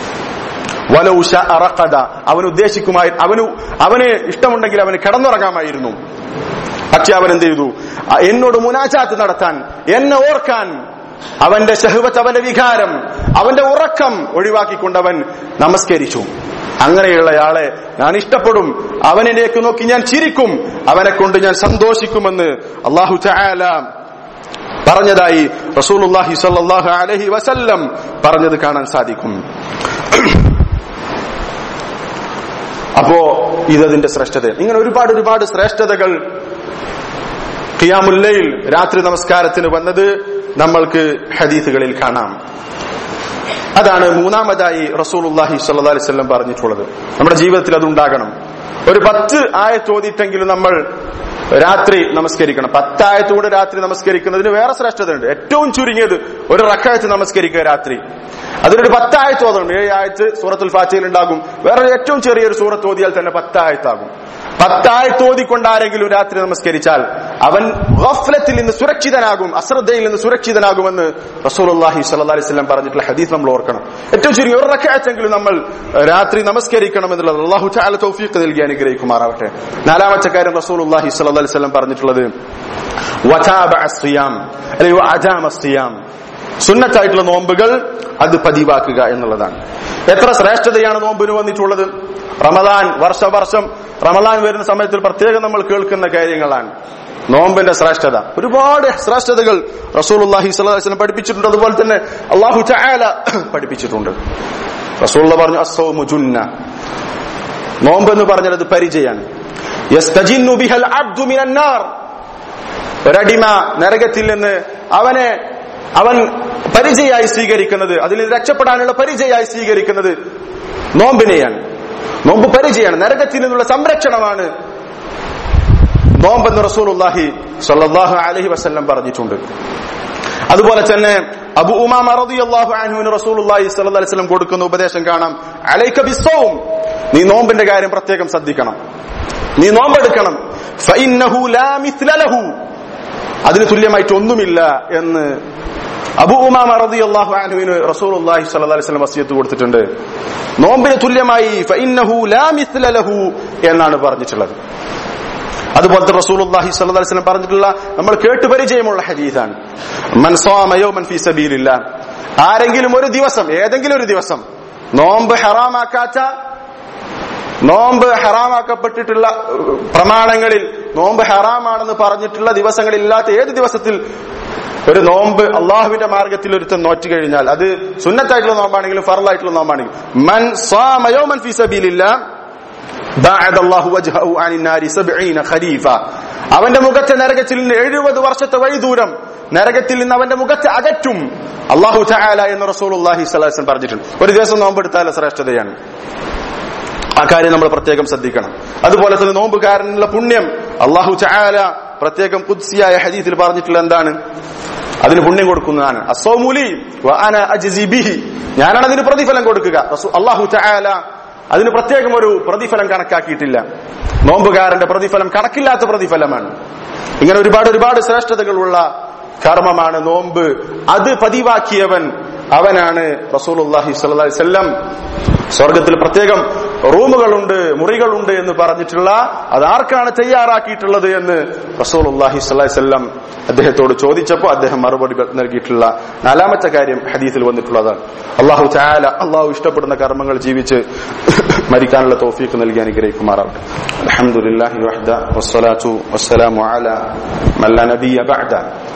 A: വലൗ ശഅ റഖദ അവൻ ഉദ്ദേശിക്കുമായി അവന് അവന് ഇഷ്ടമുണ്ടെങ്കിൽ അവന് കിടന്നുറങ്ങാമായിരുന്നു പക്ഷെ അവൻ എന്ത് ചെയ്തു അ- എന്നോട് മുനാജാത്ത് നടത്താൻ എന്നെ ഓർക്കാൻ അവന്റെ ഷഹ്വത്ത് അവന്റെ വികാരം അവന്റെ ഉറക്കം ഒഴിവാക്കിക്കൊണ്ട് അവൻ നമസ്കരിച്ചു അങ്ങനെയുള്ളയാളെ ഞാൻ ഇഷ്ടപ്പെടും അവനിലേക്ക് നോക്കി ഞാൻ ചിരിക്കും അവനെ കൊണ്ട് ഞാൻ സന്തോഷിക്കുമെന്ന് അള്ളാഹു ചായാല പറഞ്ഞതായി റസൂലുള്ളാഹി സ്വല്ലല്ലാഹു അലൈഹി വസല്ലം പറഞ്ഞത് കാണാൻ സാധിക്കും അപ്പോ ഇതതിന്റെ ശ്രേഷ്ഠത ഇങ്ങനെ ഒരുപാട് ഒരുപാട് ശ്രേഷ്ഠതകൾ ഖിയാമുല്ലയിൽ രാത്രി നമസ്കാരത്തിന് വന്നത് നമ്മൾക്ക് ഹദീസുകളിൽ കാണാം അതാണ് മൂന്നാമതായി റസൂലുള്ളാഹി സ്വല്ലല്ലാഹി അലൈഹി വസല്ലം പറഞ്ഞിട്ടുള്ളത് നമ്മുടെ ജീവിതത്തിൽ അതുണ്ടാകണം ഒരു പത്ത് ആയത്തോതിട്ടെങ്കിലും നമ്മൾ രാത്രി നമസ്കരിക്കണം പത്തായത്തുകൂടെ രാത്രി നമസ്കരിക്കുന്നതിന് വേറെ ശ്രേഷ്ഠതയുണ്ട് ഏറ്റവും ചുരുങ്ങിയത് ഒരു റക്കായത്ത് നമസ്കരിക്കുക രാത്രി അതിനൊരു പത്തായത്ത് ഓതണം ഏഴ് ആയത്ത് സൂറത്തുൽ ഫാത്തിയിൽ ഉണ്ടാകും വേറെ ഏറ്റവും ചെറിയൊരു സൂറത്ത് ഓതിയാൽ തന്നെ പത്തായത്താകും പത്തായത്ത് ഓതിക്കൊണ്ട് ആരെങ്കിലും രാത്രി നമസ്കരിച്ചാൽ അവൻ ഗഫ്ലത്തിൽ നിന്ന് സുരക്ഷിതനാകും അശ്രദ്ധയിൽ നിന്ന് സുരക്ഷിതനാകുമെന്ന് റസൂലുള്ളാഹി സ്വല്ലല്ലാഹി അലൈഹി വസല്ലം പറഞ്ഞിട്ടുള്ള ഹദീസ് നമ്മൾ ഓർക്കണം ഏറ്റവും ചുരുങ്ങി ഒരു റക്കായത്തെങ്കിലും നമ്മൾ രാത്രി നമസ്കരിക്കണം എന്നുള്ളത് അള്ളാഹു തആല തൗഫീഖ് നൽകി അനുഗ്രഹിക്കുമാറാവട്ടെ നാലാമത്തെ കാര്യം റസൂലുള്ളാഹി സ്വല്ലല്ലാഹി അലൈഹി വസല്ലം പറഞ്ഞിട്ടുള്ളത് വതാബഅ സിയാം അല്ലെങ്കിൽ വഅജാമ സിയാം സുന്നത്തായിട്ടുള്ള നോമ്പുകൾ അത് പതിവാക്കുക എന്നുള്ളതാണ് എത്ര ശ്രേഷ്ഠതയാണ് നോമ്പിന് വന്നിട്ടുള്ളത് റമദാൻ വർഷവർഷം റമദാൻ വരുന്ന സമയത്തിൽ പ്രത്യേകം നമ്മൾ കേൾക്കുന്ന കാര്യങ്ങളാണ് നോമ്പിന്റെ ശ്രേഷ്ഠത ഒരുപാട് ശ്രേഷ്ഠതകൾ റസൂലുള്ളാഹി സ്വല്ലല്ലാഹി അലൈഹി വസല്ലം പഠിപ്പിച്ചിട്ടുണ്ട് അതുപോലെ തന്നെ അള്ളാഹു തആല പഠിപ്പിച്ചിട്ടുണ്ട് റസൂലുള്ള പറഞ്ഞു അസ്സൗമു ജുന്ന നോമ്പ് എന്ന് പറഞ്ഞാൽ അത് പരിചയാണ് യസ്തജിന്നു ബിഹൽ അബ്ദു മിനൻ നാർ ഒരടിമ നരകത്തിൽ നിന്ന് അവനെ അവൻ പരിചയായി സ്വീകരിക്കുന്നത് അതിൽ നിന്ന് രക്ഷപ്പെടാനുള്ള പരിചയായി സ്വീകരിക്കുന്നത് നോമ്പിനെയാണ് നോമ്പ് പരിചയാണ് നരകത്തിൽ നിന്നുള്ള സംരക്ഷണമാണ് നോമ്പെന്ന് റസൂലുള്ളാഹി സ്വല്ലല്ലാഹു അലൈഹി വസല്ലം പറഞ്ഞിട്ടുണ്ട് അതുപോലെ തന്നെ അബു ഉമാമ റളിയല്ലാഹു അൻഹുവിന് റസൂലുള്ളാഹി സ്വല്ലല്ലാഹു അലൈഹി വസല്ലം കൊടുക്കുന്ന ഉപദേശം കാണാം അലൈക ബിസ്സൗം നീ നോമ്പിന്റെ കാര്യം പ്രത്യേകം ശ്രദ്ധിക്കണം നീ നോമ്പെടുക്കണം ഫഇന്നഹു ലാ മിത്ല ലഹു അതിന് തുല്യമായിട്ട് ഒന്നുമില്ല എന്ന് അബു ഉമാമ റളിയല്ലാഹു അൻഹുവിന് റസൂലുള്ളാഹി സ്വല്ലല്ലാഹു അലൈഹി വസല്ലം വസിയത്ത് കൊടുത്തിട്ടുണ്ട് നോമ്പിന് തുല്യമായി ഫഇന്നഹു ലാ മിത്ല ലഹു എന്നാണ് പറഞ്ഞിട്ടുള്ളത് അതുപോലത്തെ റസൂലുള്ളാഹി സ്വല്ലല്ലാഹു അലൈഹി വസല്ലം പറഞ്ഞിട്ടുള്ള നമ്മൾ കേട്ട് പരിചയമുള്ള ഹദീസാണ് മൻ സാമ യൗമൻ ഫീ സബീലില്ലാ ആരെങ്കിലും ഒരു ദിവസം ഏതെങ്കിലും ഒരു ദിവസം നോമ്പ് ഹറാമാക്കാത്ത നോമ്പ് ഹറാമാക്കപ്പെട്ടിട്ടുള്ള ഏഹ്, പ്രമാണങ്ങളിൽ നോമ്പ് ഹറാമാണെന്ന് പറഞ്ഞിട്ടുള്ള ദിവസങ്ങളില്ലാത്ത ഏത് ദിവസത്തിൽ ഒരു നോമ്പ് അള്ളാഹുവിന്റെ മാർഗത്തിൽ ഒരുത്തൻ നോറ്റ് കഴിഞ്ഞാൽ അത് സുന്നത്തായിട്ടുള്ള നോമ്പാണെങ്കിലും ഫറലായിട്ടുള്ള നോമ്പാണെങ്കിലും മൻ സാമ യൗമൻ ഫീ സബീലില്ലാ ബാഅദ അല്ലാഹു വജ്ഹഹു അനിൻ നാരി സബ്ഈന ഖരീഫ അവന്റെ മുഖത്തെ നരകത്തിൽ നിന്ന് എഴുപത് വർഷത്തെ വഴി ദൂരം നരകത്തിൽ നിന്ന് അവന്റെ മുഖത്തെ അകറ്റും അള്ളാഹു തആല എന്ന് റസൂലുള്ളാഹി സ്വല്ലല്ലാഹു അലൈഹി വസല്ലം പറഞ്ഞിട്ടുണ്ട് ഒരു ദിവസം നോമ്പെടുത്താൽ ശ്രേഷ്ഠതയാണ് ആ കാര്യം നമ്മൾ പ്രത്യേകം ശ്രദ്ധിക്കണം അതുപോലെ തന്നെ നോമ്പുകാരനുള്ള പുണ്യം അള്ളാഹു ചായാല പ്രത്യേകം കുദ്സിയായ ഹദീസിൽ പറഞ്ഞിട്ടുള്ള എന്താണ് അതിന് പുണ്യം കൊടുക്കുന്നതാണ് അസോമുലി വഅന അജ്സി ബിഹി ഞാനാണ് അതിന് പ്രതിഫലം കൊടുക്കുക റസൂ- അള്ളാഹു ചായാല അതിന് പ്രത്യേകം ഒരു പ്രതിഫലം കണക്കാക്കിയിട്ടില്ല നോമ്പുകാരന്റെ പ്രതിഫലം കണക്കില്ലാത്ത പ്രതിഫലമാണ് ഇങ്ങനെ ഒരുപാട് ഒരുപാട് ശ്രേഷ്ഠതകളുള്ള കർമ്മമാണ് നോമ്പ് അത് പതിവാക്കിയവൻ അവനാണ് റസൂലുള്ളാഹി സ്വല്ലല്ലാഹി അലൈഹി വസല്ലം സ്വർഗത്തിൽ പ്രത്യേകം റൂമുകളുണ്ട് മുറികളുണ്ട് എന്ന് പറഞ്ഞിട്ടുള്ള അത് ആർക്കാണ് തയ്യാറാക്കിയിട്ടുള്ളത് എന്ന് റസൂലുള്ളാഹി സ്വല്ലല്ലാഹി അലൈഹി വസല്ലം അദ്ദേഹത്തോട് ചോദിച്ചപ്പോൾ അദ്ദേഹം മറുപടി നൽകിയിട്ടുള്ള നാലാമത്തെ കാര്യം ഹദീസിൽ വന്നിട്ടുള്ളതാണ് അള്ളാഹു ചായാല അള്ളാഹു ഇഷ്ടപ്പെടുന്ന കർമ്മങ്ങൾ ജീവിച്ച് മരിക്കാനുള്ള തോഫീക്ക് നൽകി അനുഗ്രഹിക്കുമാറാവട്ടെ അൽഹംദുലില്ലാഹി വഹ്ദ വസ്സലാത്തു വസ്സലാമു അലാ മൻ ലാ നബിയ ബഅദ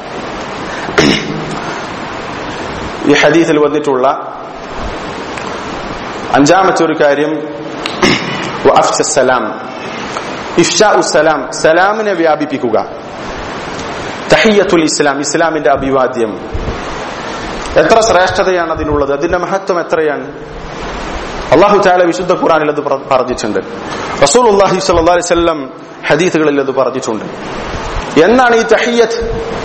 A: ഈ ഹദീസിൽ വന്നിട്ടുള്ള അഞ്ചാമത്തെ ഒരു കാര്യം വഅഫ്ശ സലാം ഇഫ്ഷാഉ സലാം സലാമിനെ വ്യാപിപ്പിക്കുക തഹിയത്തുൽ ഇസ്ലാം ഇസ്ലാമിന്റെ അഭിവാദ്യം എത്ര ശ്രേഷ്ഠതയാണ് അതിനുള്ളത് അതിന്റെ മഹത്വം എത്രയാണ് അള്ളാഹു താല വിശുദ്ധ ഖുറാനിൽ അത് പ്ര- പറഞ്ഞിട്ടുണ്ട് റസൂൽ അള്ളാഹി സല്ലല്ലാഹു അലൈഹി വസല്ലം ഹദീസുകളിൽ അത് പറഞ്ഞിട്ടുണ്ട് എന്നാണ് ഈ തഹിയത്ത്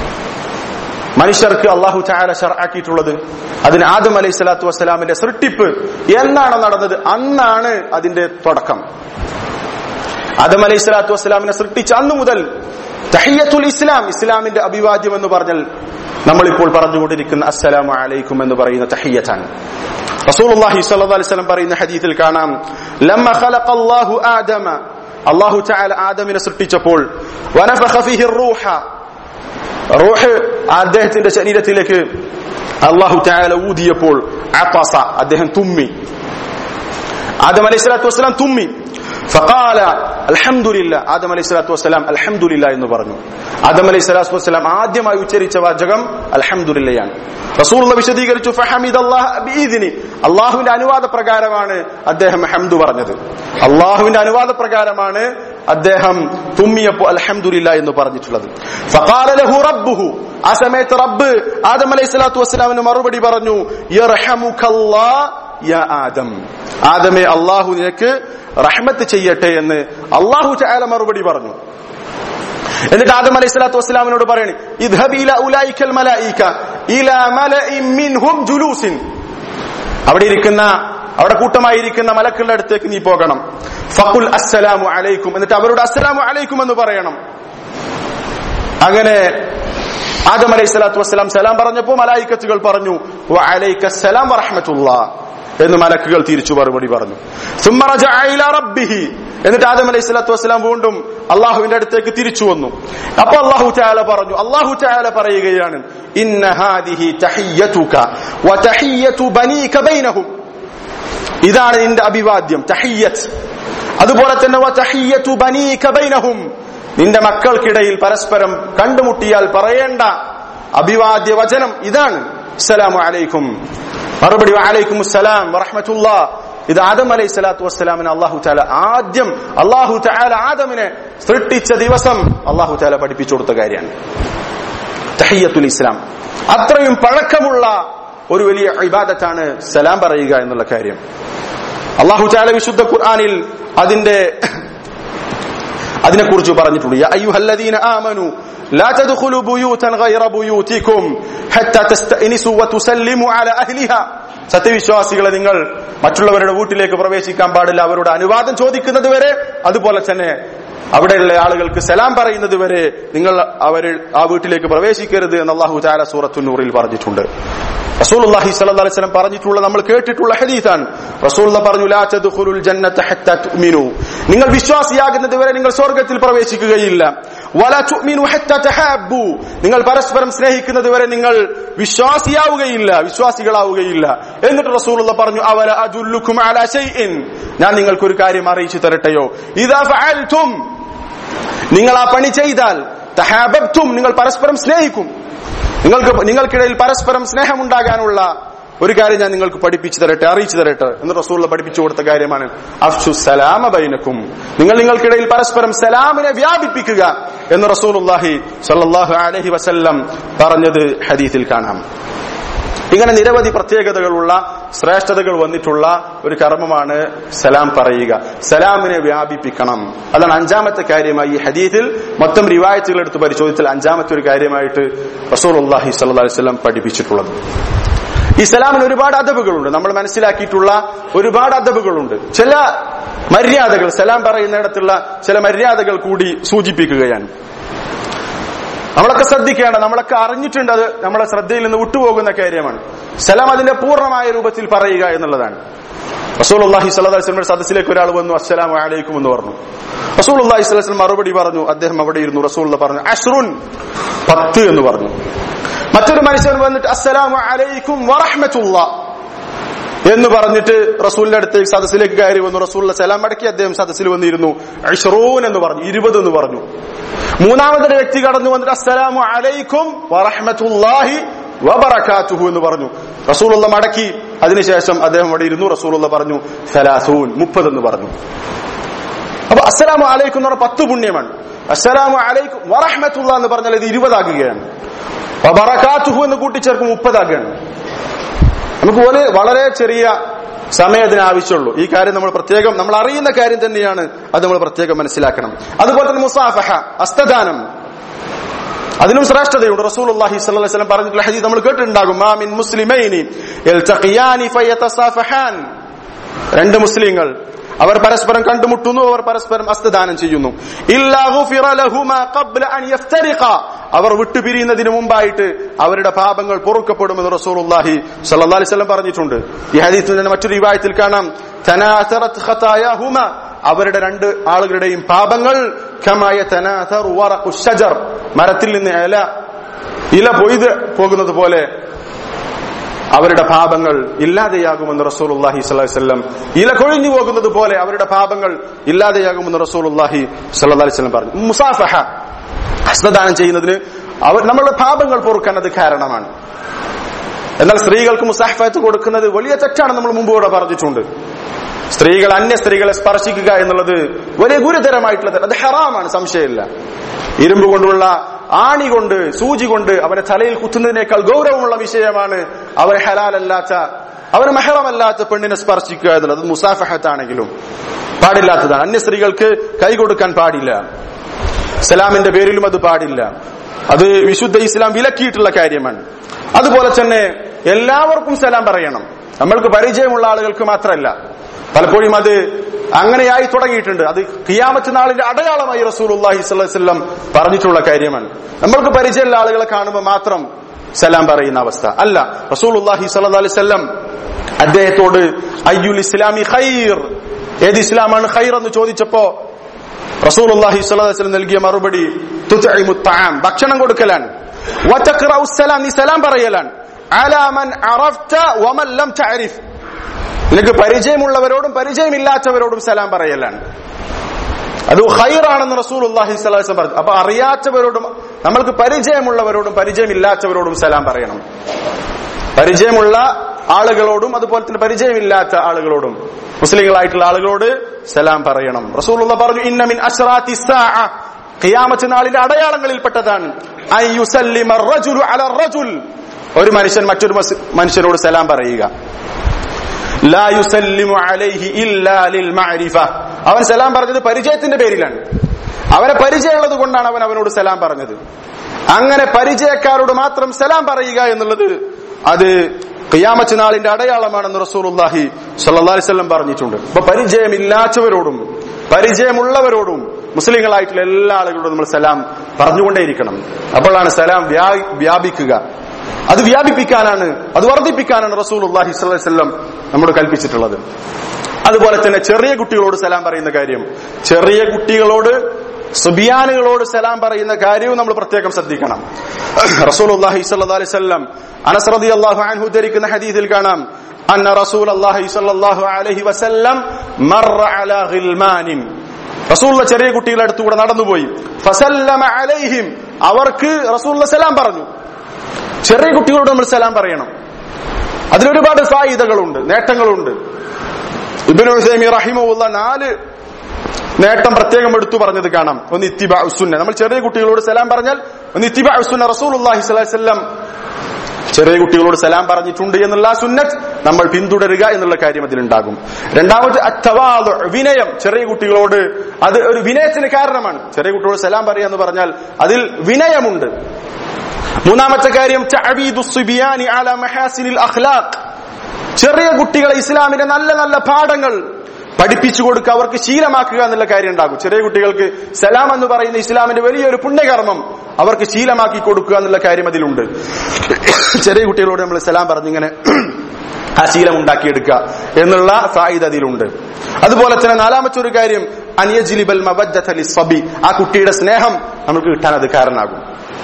A: മനുഷ്യർക്ക് അള്ളാഹു ചായാല ഷർആക്കിയിട്ടുള്ളത് അതിന് ആദം അലൈഹി സ്വലാത്തു വസ്സലാമിന്റെ സൃഷ്ടിപ്പ് എന്നാണ് നടന്നത് അന്നാണ് അതിന്റെ തുടക്കം ആദം അലൈഹി സ്വലാത്തു വസ്സലാമിനെ സൃഷ്ടിച്ച അന്നു മുതൽ തഹിയത്തുൽ ഇസ്ലാം ഇസ്ലാമിന്റെ അഭിവാദ്യം എന്ന് പറഞ്ഞാൽ നമ്മളിപ്പോൾ പറഞ്ഞുകൊണ്ടിരിക്കുന്ന അസ്സലാമു അലൈക്കും എന്ന് പറയുന്ന തഹിയത്താണ് റസൂലുള്ളാഹി സ്വല്ലല്ലാഹു അലൈഹി വസല്ലം പറയുന്ന ഹദീസിൽ കാണാം ലമ്മ ഖലഖല്ലാഹു ആദമ അല്ലാഹു തആല ആദമിനെ സൃഷ്ടിച്ചപ്പോൾ വനഫഖ ഫീഹി റൂഹ റൂഹ് അദ്ദേഹത്തിന്റെ ശരീരത്തിലേക്ക് അള്ളാഹു താല ഊതിയപ്പോൾ അപ്പസ അദ്ദേഹം തുമ്മി ആദം അലൈഹി സ്വലാത്തു വസ്സലാം തുമ്മി ഫഖാല അൽഹംദുലില്ല ആദം അലൈഹി സ്വലാത്തു വസ്സലാം അൽഹംദുലില്ല എന്ന് പറഞ്ഞു ആദം അലൈഹി സ്വലാത്തു വസ്സലാം ആദ്യമായി ഉച്ചരിച്ച വാചകം അൽഹംദുലില്ലയാണ് റസൂലുള്ള വിശദീകരിച്ചു ഫഹമിദല്ലാഹ ബിഇദ്നി അള്ളാഹുവിന്റെ അനുവാദ പ്രകാരമാണ് അദ്ദേഹം ഹംദു പറഞ്ഞത് അള്ളാഹുവിന്റെ അനുവാദ പ്രകാരമാണ് അദ്ദേഹം തുമ്മിയപ്പോ അൽഹംദുലില്ല എന്ന് പറഞ്ഞിട്ടുള്ളത് ഫഖാല ലഹു റബ്ബുഹു ആ സമയത്ത് റബ്ബ് ആദം അലൈഹി സ്വലാത്തു വസ്സലാമിന് മറുപടി പറഞ്ഞു യർഹമുക്കല്ലാഹ് യാ ആദം ആദമേ അള്ളാഹു നിനക്ക് റഹ്മത്ത് ചെയ്യട്ടെ എന്ന് അള്ളാഹു ചായാല മറുപടി പറഞ്ഞു എന്നിട്ട് ആദം അലൈഹി സ്വലാത്തു വസ്സലാമിനോട് പറയണേ ഇദ്ഹബ് ഇല ഉലൈക്കൽ മലായിക ഇല മലഇൻ മിൻഹും ജുലൂസിൻ അവിടെ ഇരിക്കുന്ന അവിടെ കൂട്ടമായിരിക്കുന്ന മലക്കളുടെ അടുത്തേക്ക് നീ പോകണം ഫഖുൽ അസ്സലാമു അലൈക്കും എന്നിട്ട് അവരോട് അസ്സലാമു അലൈക്കും എന്ന് പറയണം അങ്ങനെ ആദം അലൈഹി സ്വലാത്തു വസ്സലാം സലാം പറഞ്ഞപ്പോ മലായിക്കത്തുകൾ പറഞ്ഞു വഅലൈക സലാം വറഹ്മത്തുള്ളാ എന്ന് മലക്കുകൾ തിരിച്ചു മറുപടി പറഞ്ഞു സുമ്മ റജഅ ഇലാ റബ്ബിഹി എന്നിട്ട് ആദം അലൈഹി സ്വലാത്തു വസ്സലാം വീണ്ടും അള്ളാഹുവിന്റെ അടുത്തേക്ക് തിരിച്ചു വന്നു അപ്പൊ അള്ളാഹു ചായാല പറഞ്ഞു അള്ളാഹു ചായാല പറയുകയാണ് ഇന്ന ഹാദിഹി തഹിയ്യതുക വ തഹിയ്യതു ബനീക ബൈനഹും ഇതാണ് നിന്റെ അഭിവാദ്യം തഹിയ്യത്ത് അതുപോലെ തന്നെ വ തഹിയ്യതു ബനീക ബൈനഹും നിന്റെ മക്കൾക്കിടയിൽ പരസ്പരം കണ്ടുമുട്ടിയാൽ പറയേണ്ട അഭിവാദ്യ വചനം ഇതാണ് അസ്സലാമു അലൈക്കും മറുപടി അലൈക്കും അസ്സലാം വറഹ്മത്തുള്ള ഇത് ആദം അലൈഹി സ്വലാത്തു വസ്സലാമിന് അള്ളാഹു താല ആദ്യം അള്ളാഹു താല ആദമിനെ സൃഷ്ടിച്ച ദിവസം അള്ളാഹു താല പഠിപ്പിച്ചു കൊടുത്ത കാര്യമാണ് തഹിയത്തുൽ ഇസ്ലാം അത്രയും പഴക്കമുള്ള ഒരു വലിയ ഇബാദത്താണ് സലാം പറയുക എന്നുള്ള കാര്യം അള്ളാഹു താല വിശുദ്ധ ഖുർആനിൽ അതിന്റെ അതിനെക്കുറിച്ച് പറഞ്ഞിട്ടുണ്ട് യാ അയ്യുഹല്ലദീന ആമനു ലാ തദ്ഖുലു ബുയൂതൻ ഗൈറ ബുയൂതികും ഹത്താ തസ്തഅനിസു വതുസല്ലിമു അലാ അഹ്ലിഹാ സത്യവിശ്വാസികളെ നിങ്ങൾ മറ്റുള്ളവരുടെ വീട്ടിലേക്ക് പ്രവേശിക്കാൻ പാടില്ല അവരുടെ അനുവാദം ചോദിക്കുന്നത് വരെ അതുപോലെ തന്നെ അവിടെയുള്ള ആളുകൾക്ക് സലാം പറയുന്നത് വരെ നിങ്ങൾ അവരിൽ ആ വീട്ടിലേക്ക് പ്രവേശിക്കരുത് എന്ന് അള്ളാഹു ചാല സൂറത്തുന്നൂറിൽ പറഞ്ഞിട്ടുണ്ട് റസൂലുള്ളാഹി സ്വല്ലല്ലാഹു അലൈഹി വസല്ലം പറഞ്ഞിട്ടുള്ള നമ്മൾ കേട്ടിട്ടുള്ള ഹദീസാണ് റസൂലുള്ള പറഞ്ഞു ലാ തദ്ഖുലുൽ ജന്നത ഹത്താ തുഅ്മിനു നിങ്ങൾ വിശ്വാസിയാകുന്നത് വരെ നിങ്ങൾ സ്വർഗ്ഗത്തിൽ പ്രവേശിക്കുകയില്ല വലാ തുഅ്മിനു ഹത്താ തഹാബ്ബു നിങ്ങൾ പരസ്പരം സ്നേഹിക്കുന്നത് വരെ നിങ്ങൾ വിശ്വാസിയാവുകയില്ല വിശ്വാസികളാവുകയില്ല എന്നിട്ട് റസൂലുള്ള പറഞ്ഞു അവല അദുല്ലുക്കും അലാ ഷൈഇൻ ഞാൻ നിങ്ങൾക്ക് ഒരു കാര്യം അറിയിച്ചു തരട്ടെയോ ഇദാ ഫഅൽതും നിങ്ങൾ ആ പണി ചെയ്താൽ തഹാബബ്തും നിങ്ങൾ പരസ്പരം സ്നേഹിക്കും നിങ്ങൾക്ക് നിങ്ങൾക്കിടയിൽ പരസ്പരം സ്നേഹമുണ്ടാകാനുള്ള ഒരു കാര്യം ഞാൻ നിങ്ങൾക്ക് പഠിപ്പിച്ചു തരട്ടെ അറിയിച്ചു തരട്ടെ എന്ന് റസൂള്ള പഠിപ്പിച്ചു കൊടുത്ത കാര്യമാണ് അഫ്ഷു സലാമ ബൈനക്കും നിങ്ങൾ നിങ്ങൾക്കിടയിൽ പരസ്പരം സലാമിനെ വ്യാപിപ്പിക്കുക എന്ന് റസൂലുള്ളാഹി സ്വല്ലല്ലാഹു അലൈഹി വസല്ലം പറഞ്ഞത് ഹദീസിൽ കാണാം ഇങ്ങനെ നിരവധി പ്രത്യേകതകളുള്ള ശ്രേഷ്ഠതകൾ വന്നിട്ടുള്ള ഒരു കർമ്മമാണ് സലാം പറയുക സലാമിനെ വ്യാപിപ്പിക്കണം അതാണ് അഞ്ചാമത്തെ കാര്യമായി ഈ ഹദീസിൽ മൊത്തം റിവായത്തുകൾ എടുത്ത് പരിശോധിച്ചാൽ അഞ്ചാമത്തെ ഒരു കാര്യമായിട്ട് റസൂൽ അള്ളാഹി സല്ലി വല്ലം പഠിപ്പിച്ചിട്ടുള്ളത് ഈ സലാമിന് ഒരുപാട് അദബുകളുണ്ട് നമ്മൾ മനസ്സിലാക്കിയിട്ടുള്ള ഒരുപാട് അദബുകളുണ്ട് ചില മര്യാദകൾ സലാം പറയുന്നിടത്തുള്ള ചില മര്യാദകൾ കൂടി സൂചിപ്പിക്കുകയാണ് നമ്മളൊക്കെ ശ്രദ്ധിക്കേണ്ട നമ്മളൊക്കെ അറിഞ്ഞിട്ടുണ്ട് അത് നമ്മളെ ശ്രദ്ധയിൽ നിന്ന് വിട്ടുപോകുന്ന കാര്യമാണ് സലാം അതിന്റെ പൂർണ്ണമായ രൂപത്തിൽ പറയുക എന്നുള്ളതാണ് റസൂൽ അള്ളാഹി സ്വലാസ്ലമിന്റെ സദസ്സിലേക്ക് ഒരാൾ വന്നു അസ്സലാം അലൈക്കും എന്ന് പറഞ്ഞു റസൂൽ അള്ളാഹി സ്വലം മറുപടി പറഞ്ഞു അദ്ദേഹം അവിടെ ഇരുന്നു റസൂൽ പറഞ്ഞു അഷ്റുൻ പത്ത് എന്ന് പറഞ്ഞു മറ്റൊരു മനുഷ്യൻ വന്നിട്ട് അസ്സലാമു അലൈക്കും വറഹ്മത്തുള്ള എന്ന് പറഞ്ഞിട്ട് റസൂലിന്റെ അടുത്ത് സദസ്സിലേക്ക് കയറി വന്നു റസൂലിന്റെ സലാം മടക്കി അദ്ദേഹം സദസ്സിൽ വന്നിരുന്നു അഷ്റൂൻ എന്ന് പറഞ്ഞു ഇരുപത് എന്ന് പറഞ്ഞു മൂന്നാമതൊരു വ്യക്തി കടന്നു വന്നിട്ട് അസ്സലാമു അലൈക്കും വറഹ്മത്തുല്ലാഹി വബറകാതുഹു എന്ന് പറഞ്ഞു റസൂലുള്ള മടക്കി അതിനുശേഷം അദ്ദേഹം അവിടെ ഇരുന്നു റസൂലുള്ള പറഞ്ഞു സലാസൂൻ മുപ്പത് എന്ന് പറഞ്ഞു അപ്പൊ അസ്സലാമു അലൈക്കും എന്ന് പറഞ്ഞ പത്ത് പുണ്യമാണ് അസ്സലാമു അലൈക്കും വറഹ്മത്തുള്ള എന്ന് പറഞ്ഞാൽ ഇത് ഇരുപതാകുകയാണ് വബറകാതുഹു എന്ന് കൂട്ടിച്ചേർക്കും മുപ്പതാകുകയാണ് നമുക്ക് പോലെ വളരെ ചെറിയ സമയത്തിന് ആവശ്യമുള്ളൂ ഈ കാര്യം നമ്മൾ പ്രത്യേകം നമ്മൾ അറിയുന്ന കാര്യം തന്നെയാണ് അത് നമ്മൾ പ്രത്യേകം മനസ്സിലാക്കണം അതുപോലെ തന്നെ മുസാഫഹ അസ്തദാനം അതിനും ശ്രേഷ്ഠതയുണ്ട് റസൂലുള്ളാഹി സ്വല്ലല്ലാഹി അലൈഹി വസല്ലം പറഞ്ഞിട്ടുള്ള ഹദീസ് നമ്മൾ കേട്ടിട്ടുണ്ടാകും മാ മിൻ മുസ്ലിമൈനി യൽതഖിയാനി ഫയതസാഫഹാൻ രണ്ട് മുസ്ലിങ്ങൾ അവർ പരസ്പരം കണ്ടുമുട്ടുന്നു അവർ പരസ്പരം അസ്തദാനം ചെയ്യുന്നു ഇല്ലാ ഗുഫിറ ലഹുമാ ഖബ്ല അൻ യഫ്തരിഖ അവർ വിട്ടുപിരിയുന്നതിന് മുമ്പായിട്ട് അവരുടെ പാപങ്ങൾ പൊറുക്കപ്പെടുമെന്ന് റസൂലുള്ളാഹി സ്വല്ലല്ലാഹി അലൈഹി വസല്ലം പറഞ്ഞിട്ടുണ്ട് ഈ ഹദീസിൽ തന്നെ മറ്റൊരു റിവായത്തിൽ കാണാം തനാസറത് ഖതായാഹുമ അവരുടെ രണ്ട് ആളുകളുടെയും പാപങ്ങൾ കമായ തനാസറു വറഖു ഷജർ മരത്തിൽ നിന്ന് ഇല ഇല പൊയ്ത് പോകുന്നത് പോലെ അവരുടെ പാപങ്ങൾ ഇല്ലാതെയാകുമെന്ന് റസൂലുള്ളാഹി സ്വല്ലല്ലാഹി അലൈഹി വസല്ലം ഇല കൊഴിഞ്ഞു പോകുന്നത് പോലെ അവരുടെ പാപങ്ങൾ ഇല്ലാതെയാകുമെന്ന് റസൂലുള്ളാഹി സ്വല്ലല്ലാഹി അലൈഹി വസല്ലം പറഞ്ഞു മുസാഫഹ ഹസ്തദാനം ചെയ്യുന്നതിന് അവർ നമ്മളുടെ പാപങ്ങൾ പൊറുക്കാൻ അത് കാരണമാണ് എന്നാൽ സ്ത്രീകൾക്ക് മുസാഫത്ത് കൊടുക്കുന്നത് വലിയ തെറ്റാണ് നമ്മൾ മുമ്പ് ഇവിടെ പറഞ്ഞിട്ടുണ്ട് സ്ത്രീകൾ അന്യ സ്ത്രീകളെ സ്പർശിക്കുക എന്നുള്ളത് വലിയ ഗുരുതരമായിട്ടുള്ള തെറ്റ്. അത് ഹറാമാണ് സംശയമില്ല ഇരുമ്പ് കൊണ്ടുള്ള ആണി കൊണ്ട് സൂചി കൊണ്ട് അവരെ തലയിൽ കുത്തുന്നതിനേക്കാൾ ഗൗരവമുള്ള വിഷയമാണ് അവരെ ഹലാലല്ലാത്ത അവരെ മെഹറമല്ലാത്ത പെണ്ണിനെ സ്പർശിക്കുക എന്നുള്ളത് അത് മുസാഫഹത്താണെങ്കിലും പാടില്ലാത്തതാണ് അന്യ സ്ത്രീകൾക്ക് കൈ കൊടുക്കാൻ പാടില്ല സലാമിന്റെ പേരിലും അത് പാടില്ല അത് വിശുദ്ധ ഇസ്ലാം വിലക്കിയിട്ടുള്ള കാര്യമാണ് അതുപോലെ തന്നെ എല്ലാവർക്കും സലാം പറയണം നമ്മൾക്ക് പരിചയമുള്ള ആളുകൾക്ക് മാത്രമല്ല പലപ്പോഴും അത് അങ്ങനെയായി തുടങ്ങിയിട്ടുണ്ട് അത് കിയാമത്ത് നാളിന്റെ അടയാളമായി റസൂലുള്ളാഹി സ്വല്ലല്ലാഹി അലൈഹി വസല്ലം പറഞ്ഞിട്ടുള്ള കാര്യമാണ് നമ്മൾക്ക് പരിചയമുള്ള ആളുകളെ കാണുമ്പോൾ മാത്രം സലാം പറയുന്ന അവസ്ഥ അല്ല റസൂലുള്ളാഹി സ്വല്ലല്ലാഹി അലൈഹി വസല്ലം അദ്ദേഹത്തോട് അയ്യുൽ ഇസ്ലാമി ഖൈർ ഏത് ഇസ്ലാമാണ് ഖൈർ എന്ന് ചോദിച്ചപ്പോ റസൂലുള്ളാഹി സ്വല്ലല്ലാഹി അലൈഹി വസല്ലം നൽകിയ മറുപടി തുത്ഇമു തആം ഭക്ഷണം കൊടുക്കലാണ് വതഖറഉ സലാം നീ സലാം പറയലാണ് അലാ മൻ അറഫ്ത വമൻ ലം തഅരിഫ് നിനക്ക് പരിചയമുള്ളവരോടും പരിചയമില്ലാത്തവരോടും സലാം പറയലാണ് അത് ഹൈറാണെന്ന് റസൂൽ അള്ളാഹി സ്വലാസം പറഞ്ഞു അപ്പൊ അറിയാത്തവരോടും നമ്മൾക്ക് പരിചയമുള്ളവരോടും പരിചയമില്ലാത്തവരോടും സലാം പറയണം പരിചയമുള്ള ആളുകളോടും അതുപോലെ തന്നെ പരിചയമില്ലാത്ത ആളുകളോടും മുസ്ലിങ്ങളായിട്ടുള്ള ആളുകളോട് സലാം പറയണം റസൂലുള്ള പറഞ്ഞു ഇന്നമിൻ അസ്റാത്തി ഖിയാമത്ത് നാളിന്റെ അടയാളങ്ങളിൽപ്പെട്ടതാണ് അൻ യുസല്ലിമ റജുലു അല റജുൽ ഒരു മനുഷ്യൻ മറ്റൊരു മസ്- മനുഷ്യനോട് സലാം പറയുക ലാ യുസല്ലിമു അലൈഹി ഇല്ലാ ലിൽ മഅരിഫ അവൻ സലാം പറഞ്ഞത് പരിചയത്തിന്റെ പേരിലാണ് അവനെ പരിചയമുള്ളത് കൊണ്ടാണ് അവൻ അവനോട് സലാം പറഞ്ഞത് അങ്ങനെ പരിചയക്കാരോട് മാത്രം സലാം പറയുക എന്നുള്ളത് അത് ഖിയാമത്ത് നാളിന്റെ അടയാളമാണെന്ന് റസൂലുള്ളാഹി സ്വല്ലല്ലാഹി അലൈഹി വസല്ലം പറഞ്ഞിട്ടുണ്ട് അപ്പൊ പരിചയമില്ലാത്തവരോടും പരിചയമുള്ളവരോടും മുസ്ലിങ്ങളായിട്ടുള്ള എല്ലാ ആളുകളോടും നമ്മൾ സലാം പറഞ്ഞുകൊണ്ടേയിരിക്കണം അപ്പോഴാണ് സലാം വ്യാ- വ്യാപിക്കുക അത് വ്യാപിപ്പിക്കാനാണ് അത് വർദ്ധിപ്പിക്കാനാണ് റസൂൽ അള്ളാഹി സ്വല്ലം നമ്മോട് കൽപ്പിച്ചിട്ടുള്ളത് അതുപോലെ തന്നെ ചെറിയ കുട്ടികളോട് സലാം പറയുന്ന കാര്യം ചെറിയ കുട്ടികളോട് സുബിയാനുകളോട് സലാം പറയുന്ന കാര്യവും നമ്മൾ പ്രത്യേകം ശ്രദ്ധിക്കണം റസൂൽ അള്ളാഹി സല്ലല്ലാഹു അലൈഹി വസല്ലം അനസ് റളിയല്ലാഹു അൻഹു ധരിക്കുന്ന ഹദീസിൽ കാണാം അന്ന റസൂൽ അള്ളാഹി സല്ലല്ലാഹു അലൈഹി വസല്ലം മർറ അലാ ഗിൽമാനിൻ റസൂള്ള ചെറിയ കുട്ടികളുടെ അടുത്തുകൂടെ നടന്നുപോയി ഫസല്ലമ അലൈഹിം അവർക്ക് റസൂള്ള സലാം പറഞ്ഞു ചെറിയ കുട്ടികളോട് നമ്മൾ സലാം പറയണം അതിലൊരുപാട് ഫായിദകളുണ്ട് നേട്ടങ്ങളുണ്ട് ഇബ്നു ഹുസൈമി റഹിമുള്ള നാല് നേട്ടം പ്രത്യേകം എടുത്തു പറഞ്ഞത് കാണാം ഒന്ന് ഇത്തിബ ഉസുന്ന നമ്മൾ ചെറിയ കുട്ടികളോട് സലാം പറഞ്ഞാൽ ഒന്ന് ഇത്തിബ ഉസുന്ന റസൂലുള്ളാഹി സ്വല്ലല്ലാഹി അലൈഹി വസല്ലം ചെറിയ കുട്ടികളോട് സലാം പറഞ്ഞിട്ടുണ്ട് എന്നുള്ള ആ സുന്നത്ത് നമ്മൾ പിന്തുടരുക എന്നുള്ള കാര്യം അതിലുണ്ടാകും രണ്ടാമത് അത്തവാദ് വിനയം ചെറിയ കുട്ടികളോട് അത് ഒരു വിനയത്തിന് കാരണമാണ് ചെറിയ കുട്ടികളോട് സലാം പറയുക എന്ന് പറഞ്ഞാൽ അതിൽ വിനയമുണ്ട് മൂന്നാമത്തെ കാര്യം തഅവീദു സുബിയാനി അലാ മഹാസിനിൽ അഖ്ലാഖ് ചെറിയ കുട്ടികളെ ഇസ്ലാമിന്റെ നല്ല നല്ല പാഠങ്ങൾ പഠിപ്പിച്ചു കൊടുക്കുക അവർക്ക് ശീലമാക്കുക എന്നുള്ള കാര്യം ഉണ്ടാകും ചെറിയ കുട്ടികൾക്ക് സലാം എന്ന് പറയുന്ന ഇസ്ലാമിന്റെ വലിയൊരു പുണ്യകർമ്മം അവർക്ക് ശീലമാക്കി കൊടുക്കുക എന്നുള്ള കാര്യം അതിലുണ്ട് ചെറിയ കുട്ടികളോട് നമ്മൾ സലാം പറഞ്ഞിങ്ങനെ ആ ശീലം ഉണ്ടാക്കിയെടുക്കുക എന്നുള്ള സായിദ് അതിലുണ്ട് അതുപോലെ തന്നെ നാലാമത്തെ ഒരു കാര്യം അനിയജിലിബൽ മബജ്ജത്ത് അലി സബി ആ കുട്ടിയുടെ സ്നേഹം നമുക്ക് കിട്ടാൻ അത് കാരണമാകും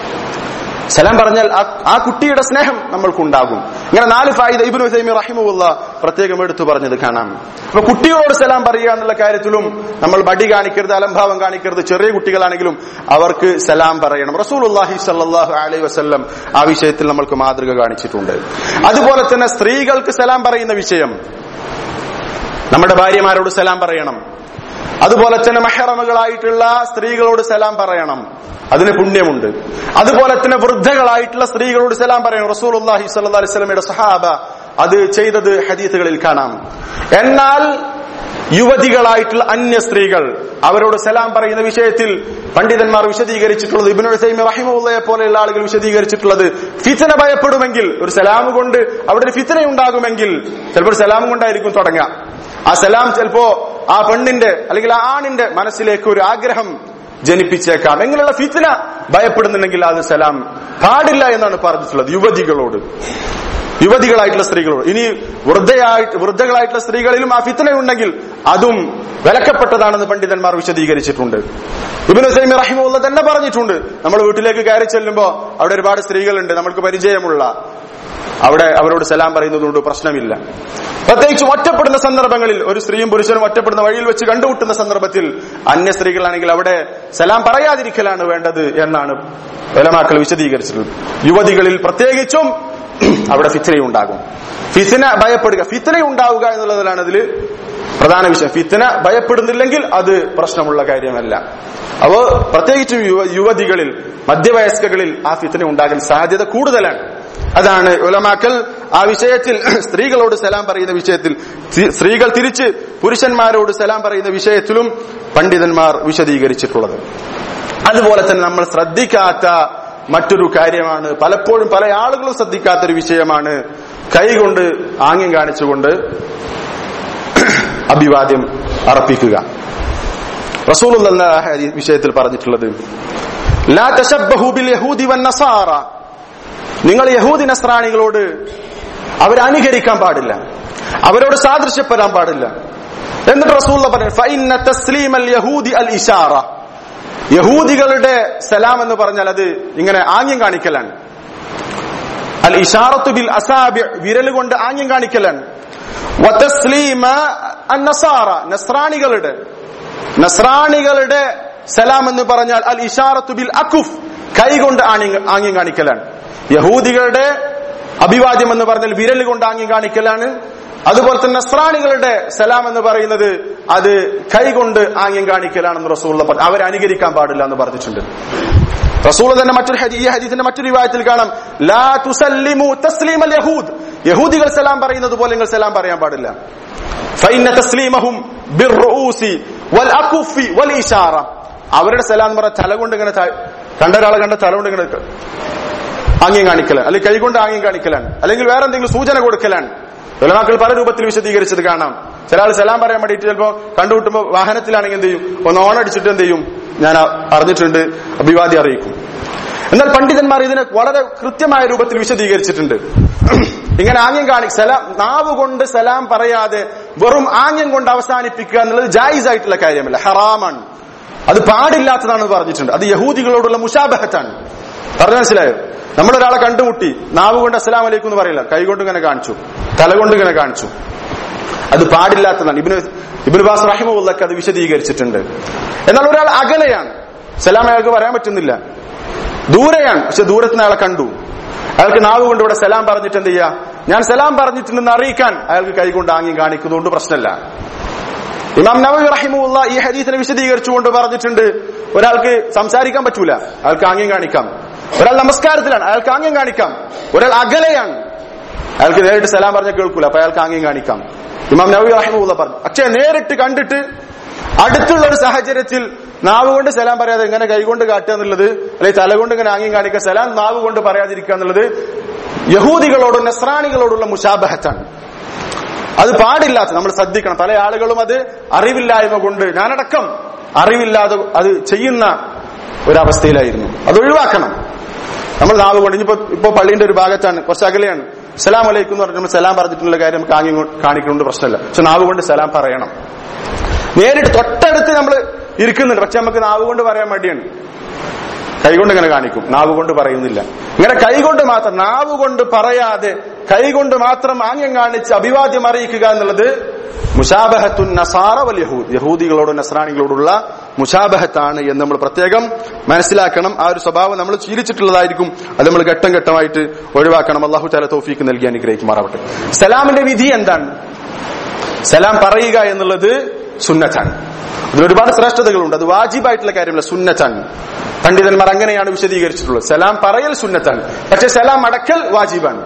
A: സലാം പറഞ്ഞാൽ ആ- ആ കുട്ടിയുടെ സ്നേഹം നമ്മൾക്കുണ്ടാകും ഇങ്ങനെ നാല് ഫായിദ ഇബ്നു ഉസൈമി റഹിമുള്ള പ്രത്യേകം എടുത്തു പറഞ്ഞത് കാണാം അപ്പൊ കുട്ടികളോട് സലാം പറയുക എന്നുള്ള കാര്യത്തിലും നമ്മൾ മടി കാണിക്കരുത് അലംഭാവം കാണിക്കരുത് ചെറിയ കുട്ടികളാണെങ്കിലും അവർക്ക് സലാം പറയണം റസൂലുള്ളാഹി സല്ലല്ലാഹു അലൈഹി വസല്ലം ആ വിഷയത്തിൽ നമ്മൾക്ക് മാതൃക കാണിച്ചിട്ടുണ്ട് അതുപോലെ തന്നെ സ്ത്രീകൾക്ക് സലാം പറയുന്ന വിഷയം നമ്മുടെ ഭാര്യമാരോട് സലാം പറയണം അതുപോലെ തന്നെ മഹറമകളായിട്ടുള്ള സ്ത്രീകളോട് സലാം പറയണം അതിന് പുണ്യമുണ്ട് അതുപോലെ തന്നെ വൃദ്ധകളായിട്ടുള്ള സ്ത്രീകളോട് സലാം പറയണം റസൂലുള്ളാഹി സ്വല്ലല്ലാഹി അലൈഹി വസല്ലമയുടെ സഹാബ അത് ചെയ്തത് ഹദീസുകളിൽ കാണാം എന്നാൽ യുവതികളായിട്ടുള്ള അന്യ സ്ത്രീകൾ അവരോട് സലാം പറയുന്ന വിഷയത്തിൽ പണ്ഡിതന്മാർ വിശദീകരിച്ചിട്ടുള്ളത് ഇബ്നു ഉസൈമി റഹിമുള്ളയെ പോലെയുള്ള ആളുകൾ വിശദീകരിച്ചിട്ടുള്ളത് ഫിത്തന ഭയപ്പെടുമെങ്കിൽ ഒരു സലാം കൊണ്ട് അവിടെ ഒരു ഫിത്തന ഉണ്ടാകുമെങ്കിൽ ചിലപ്പോൾ ഒരു സലാം കൊണ്ടായിരിക്കും തുടങ്ങുക ആ സലാം ചിലപ്പോ ആ പെണ്ണിന്റെ അല്ലെങ്കിൽ ആ ആണിന്റെ മനസ്സിലേക്ക് ഒരു ആഗ്രഹം ജനിപ്പിച്ചേക്കാം എങ്ങനെയുള്ള ഫിത്തന ഭയപ്പെടുന്നുണ്ടെങ്കിൽ അത് സലാം പാടില്ല എന്നാണ് പറഞ്ഞിട്ടുള്ളത് യുവതികളോട് യുവതികളായിട്ടുള്ള സ്ത്രീകളോട് ഇനി വൃദ്ധയായിട്ട് വൃദ്ധകളായിട്ടുള്ള സ്ത്രീകളിലും ആ ഫിത്തന ഉണ്ടെങ്കിൽ അതും വിലക്കപ്പെട്ടതാണെന്ന് പണ്ഡിതന്മാർ വിശദീകരിച്ചിട്ടുണ്ട് ഇബിന് സൈമി റഹിമുള്ള തന്നെ പറഞ്ഞിട്ടുണ്ട് നമ്മൾ വീട്ടിലേക്ക് കയറി ചെല്ലുമ്പോ അവിടെ ഒരുപാട് സ്ത്രീകളുണ്ട് നമ്മൾക്ക് പരിചയമുള്ള അവിടെ അവരോട് സലാം പറയുന്നതുകൊണ്ട് പ്രശ്നമില്ല പ്രത്യേകിച്ചും ഒറ്റപ്പെടുന്ന സന്ദർഭങ്ങളിൽ ഒരു സ്ത്രീയും പുരുഷനും ഒറ്റപ്പെടുന്ന വഴിയിൽ വെച്ച് കണ്ടുമുട്ടുന്ന സന്ദർഭത്തിൽ അന്യ സ്ത്രീകളാണെങ്കിൽ അവിടെ സലാം പറയാതിരിക്കലാണ് വേണ്ടത് എന്നാണ് വലമാക്കൾ വിശദീകരിച്ചിട്ടുള്ളത് യുവതികളിൽ പ്രത്യേകിച്ചും അവിടെ ഫിത്തനയുണ്ടാകും ഫിത്തന ഭയപ്പെടുക ഫിത്തന ഉണ്ടാവുക എന്നുള്ളതിലാണ് അതിൽ പ്രധാന വിഷയം ഫിത്തന ഭയപ്പെടുന്നില്ലെങ്കിൽ അത് പ്രശ്നമുള്ള കാര്യമല്ല അപ്പോ പ്രത്യേകിച്ചും യുവ- യുവതികളിൽ മധ്യവയസ്കകളിൽ ആ ഫിത്തന ഉണ്ടാകാൻ സാധ്യത കൂടുതലാണ് അതാണ് ഉലമാക്കൽ ആ വിഷയത്തിൽ സ്ത്രീകളോട് സലാം പറയുന്ന വിഷയത്തിൽ തി- സ്ത്രീകൾ തിരിച്ച് പുരുഷന്മാരോട് സലാം പറയുന്ന വിഷയത്തിലും പണ്ഡിതന്മാർ വിശദീകരിച്ചിട്ടുള്ളത് അതുപോലെ തന്നെ നമ്മൾ ശ്രദ്ധിക്കാത്ത മറ്റൊരു കാര്യമാണ് പലപ്പോഴും പല ആളുകളും ശ്രദ്ധിക്കാത്ത ഒരു വിഷയമാണ് കൈകൊണ്ട് ആംഗ്യം കാണിച്ചുകൊണ്ട് അഭിവാദ്യം അർപ്പിക്കുക റസൂൽ എന്ന വിഷയത്തിൽ പറഞ്ഞിട്ടുള്ളത് ലാ തശബ്ബഹു ബിൽ യഹൂദി വൻ നസാറ നിങ്ങൾ യഹൂദി നസ്രാണികളോട് അവരെ അനുകരിക്കാൻ പാടില്ല അവരോട് സാദൃശ്യപ്പെടാൻ പാടില്ല എന്നിട്ട് റസൂൽ പറഞ്ഞു ഫൈന തസ്ലീം അൽ യഹൂദി അൽ ഇഷാറ യഹൂദികളുടെ സലാം എന്ന് പറഞ്ഞാൽ അത് ഇങ്ങനെ ആംഗ്യം കാണിക്കലാണ് അൽ ഇഷാറത്തു ബിൽ അസാബി വിരൽ കൊണ്ട് ആംഗ്യം കാണിക്കലാണ് വതസ്ലീമ അൻ നസാറ നസ്രാണികളുടെ നസ്രാണികളുടെ സലാം എന്ന് പറഞ്ഞാൽ അൽ ഇഷാറത്തു ബിൽ അക്കുഫ് കൈകൊണ്ട് ആണി- ആംഗ്യം കാണിക്കലാണ് യഹൂദികളുടെ അഭിവാദ്യം എന്ന് പറഞ്ഞാൽ വിരൽ കൊണ്ട് ആംഗ്യം കാണിക്കലാണ് അതുപോലെ തന്നെ നസ്രാണികളുടെ സലാം എന്ന് പറയുന്നത് അത് കൈകൊണ്ട് ആംഗ്യം കാണിക്കലാണെന്ന് റസൂള്ള പറഞ്ഞു അവരെ അനുകരിക്കാൻ പാടില്ല എന്ന് പറഞ്ഞിട്ടുണ്ട് റസൂൾ തന്നെ മറ്റൊരു ഹദീ- ഈ ഹദീസിന്റെ മറ്റൊരു വിവാഹത്തിൽ കാണാം ലാ തുസല്ലിമു തസ്ലീം അൽ യഹൂദ് യഹൂദികൾ സലാം പറയുന്നത് പോലെ നിങ്ങൾ സലാം പറയാൻ പാടില്ല ഫൈന തസ്ലീമഹും ബിർറൂസി വൽ അകുഫി വൽ ഇഷാറ അവരുടെ സലാം എന്ന് പറഞ്ഞാൽ തല കൊണ്ട് ഇങ്ങനെ ത- കണ്ട ഒരാളെ കണ്ട തല കൊണ്ട് ഇങ്ങനെ ആംഗ്യം കാണിക്കലാണ് അല്ലെങ്കിൽ കൈകൊണ്ട് ആംഗ്യം കാണിക്കലാണ് അല്ലെങ്കിൽ വേറെ എന്തെങ്കിലും സൂചന കൊടുക്കലാണ് ഉലമാക്കൾ പല രൂപത്തിൽ വിശദീകരിച്ചത് കാണാം ചില ആൾ സലാം പറയാൻ വേണ്ടിയിട്ട് ചിലപ്പോ കണ്ടുമുട്ടുമ്പോ വാഹനത്തിലാണെങ്കിൽ എന്ത് ചെയ്യും ഒന്ന് ഓൺ അടിച്ചിട്ട് എന്ത് ചെയ്യും ഞാൻ അ- അറിഞ്ഞിട്ടുണ്ട് അഭിവാദ്യം അറിയിക്കും എന്നാൽ പണ്ഡിതന്മാർ ഇതിനെ വളരെ കൃത്യമായ രൂപത്തിൽ വിശദീകരിച്ചിട്ടുണ്ട് ഇങ്ങനെ ആംഗ്യം കാണി സലാം നാവ് കൊണ്ട് സലാം പറയാതെ വെറും ആംഗ്യം കൊണ്ട് അവസാനിപ്പിക്കുക എന്നുള്ളത് ജായിസ് ആയിട്ടുള്ള കാര്യമല്ല ഹറാമാണ് അത് പാടില്ലാത്തതാണെന്ന് പറഞ്ഞിട്ടുണ്ട് അത് യഹൂദികളോടുള്ള മുഷാബഹത്താണ് പറഞ്ഞു മനസ്സിലായോ നമ്മളൊരാളെ കണ്ടുമുട്ടി നാവ് കൊണ്ട് അസ്സലാം വലൈക്കും എന്ന് പറയില്ല കൈ കൊണ്ട് ഇങ്ങനെ കാണിച്ചു തല കൊണ്ട് ഇങ്ങനെ കാണിച്ചു അത് പാടില്ലാത്തതാണ് ഇബിന് ഇബിന് ബാസ് റഹിമുള്ളക്ക് അത് വിശദീകരിച്ചിട്ടുണ്ട് എന്നാൽ ഒരാൾ അകലെയാണ് സലാം അയാൾക്ക് പറയാൻ പറ്റുന്നില്ല ദൂരെയാണ് പക്ഷെ ദൂരത്ത് നിന്ന് അയാളെ കണ്ടു അയാൾക്ക് നാവ് കൊണ്ട് ഇവിടെ സലാം പറഞ്ഞിട്ട് എന്ത് ചെയ്യാ ഞാൻ സലാം പറഞ്ഞിട്ടുണ്ടെന്ന് അറിയിക്കാൻ അയാൾക്ക് കൈകൊണ്ട് ആംഗ്യം കാണിക്കുന്നതുകൊണ്ട് പ്രശ്നമല്ല ഇമാം നവവി റഹിമുള്ള ഈ ഹദീസിനെ വിശദീകരിച്ചുകൊണ്ട് പറഞ്ഞിട്ടുണ്ട് ഒരാൾക്ക് സംസാരിക്കാൻ പറ്റൂല അയാൾക്ക് ആംഗ്യം കാണിക്കാം ഒരാൾ നമസ്കാരത്തിലാണ് അയാൾക്ക് ആംഗ്യം കാണിക്കാം ഒരാൾ അകലെയാണ് അയാൾക്ക് നേരിട്ട് സലാം പറഞ്ഞ കേൾക്കൂല അപ്പൊ അയാൾക്ക് ആംഗ്യം കാണിക്കാം ഇമാം നവി റഹിമുള്ള പറഞ്ഞു പക്ഷേ നേരിട്ട് കണ്ടിട്ട് അടുത്തുള്ള ഒരു സാഹചര്യത്തിൽ നാവ് കൊണ്ട് സലാം പറയാതെ എങ്ങനെ കൈകൊണ്ട് കാട്ടുക എന്നുള്ളത് അല്ലെങ്കിൽ തല കൊണ്ട് ഇങ്ങനെ ആംഗ്യം കാണിക്കുക സലാം നാവ് കൊണ്ട് പറയാതിരിക്കുക എന്നുള്ളത് യഹൂദികളോടും നസ്രാണികളോടുള്ള മുഷാബഹത്താണ് അത് പാടില്ലാത്ത നമ്മൾ ശ്രദ്ധിക്കണം പല ആളുകളും അത് അറിവില്ലായ്മ കൊണ്ട് ഞാനടക്കം അറിവില്ലാതെ അത് ചെയ്യുന്ന ഒരവസ്ഥയിലായിരുന്നു അത് ഒഴിവാക്കണം നമ്മൾ നാവ് കൊണ്ട് ഇനിയിപ്പോ ഇപ്പൊ പള്ളിന്റെ ഒരു ഭാഗത്താണ് കുറച്ച് അകലെയാണ് സലാം അലൈക്കും എന്ന് പറഞ്ഞാൽ സലാം പറഞ്ഞിട്ടുള്ള കാര്യം നമുക്ക് ആംഗ്യം കൊണ്ട് കാണിക്കുന്നുണ്ട് പ്രശ്നമില്ല പക്ഷെ നാവ് കൊണ്ട് സലാം പറയണം നേരിട്ട് തൊട്ടടുത്ത് നമ്മൾ ഇരിക്കുന്നുണ്ട് പക്ഷെ നമുക്ക് നാവ് കൊണ്ട് പറയാൻ മടിയാണ് കൈകൊണ്ട് ഇങ്ങനെ കാണിക്കും നാവ് കൊണ്ട് പറയുന്നില്ല ഇങ്ങനെ കൈകൊണ്ട് മാത്രം നാവ് കൊണ്ട് പറയാതെ കൈകൊണ്ട് മാത്രം ആംഗ്യം കാണിച്ച് അഭിവാദ്യം അറിയിക്കുക എന്നുള്ളത് മുഷാബഹത്തുൻ നസാറ വൽ യഹൂദ് യഹൂദികളോടും നസ്രാണികളോടുള്ള മുഷാബഹത്താണ് എന്ന് നമ്മൾ പ്രത്യേകം മനസ്സിലാക്കണം ആ ഒരു സ്വഭാവം നമ്മൾ ശീലിച്ചിട്ടുള്ളതായിരിക്കും അത് നമ്മൾ ഘട്ടം ഘട്ടമായിട്ട് ഒഴിവാക്കണം അള്ളാഹു താല തോഫീക്ക് നൽകി അനുഗ്രഹിക്കുമാറാവട്ടെ സലാമിന്റെ വിധി എന്താണ് സലാം പറയുക എന്നുള്ളത് സുന്നത്താണ് അതിൽ ഒരുപാട് ശ്രേഷ്ഠതകളുണ്ട് അത് വാജിബായിട്ടുള്ള കാര്യമല്ല സുന്നത്താണ് പണ്ഡിതന്മാർ അങ്ങനെയാണ് വിശദീകരിച്ചിട്ടുള്ളത് സലാം പറയൽ സുന്നത്താണ് പക്ഷെ സലാം അടക്കൽ വാജിബാണ്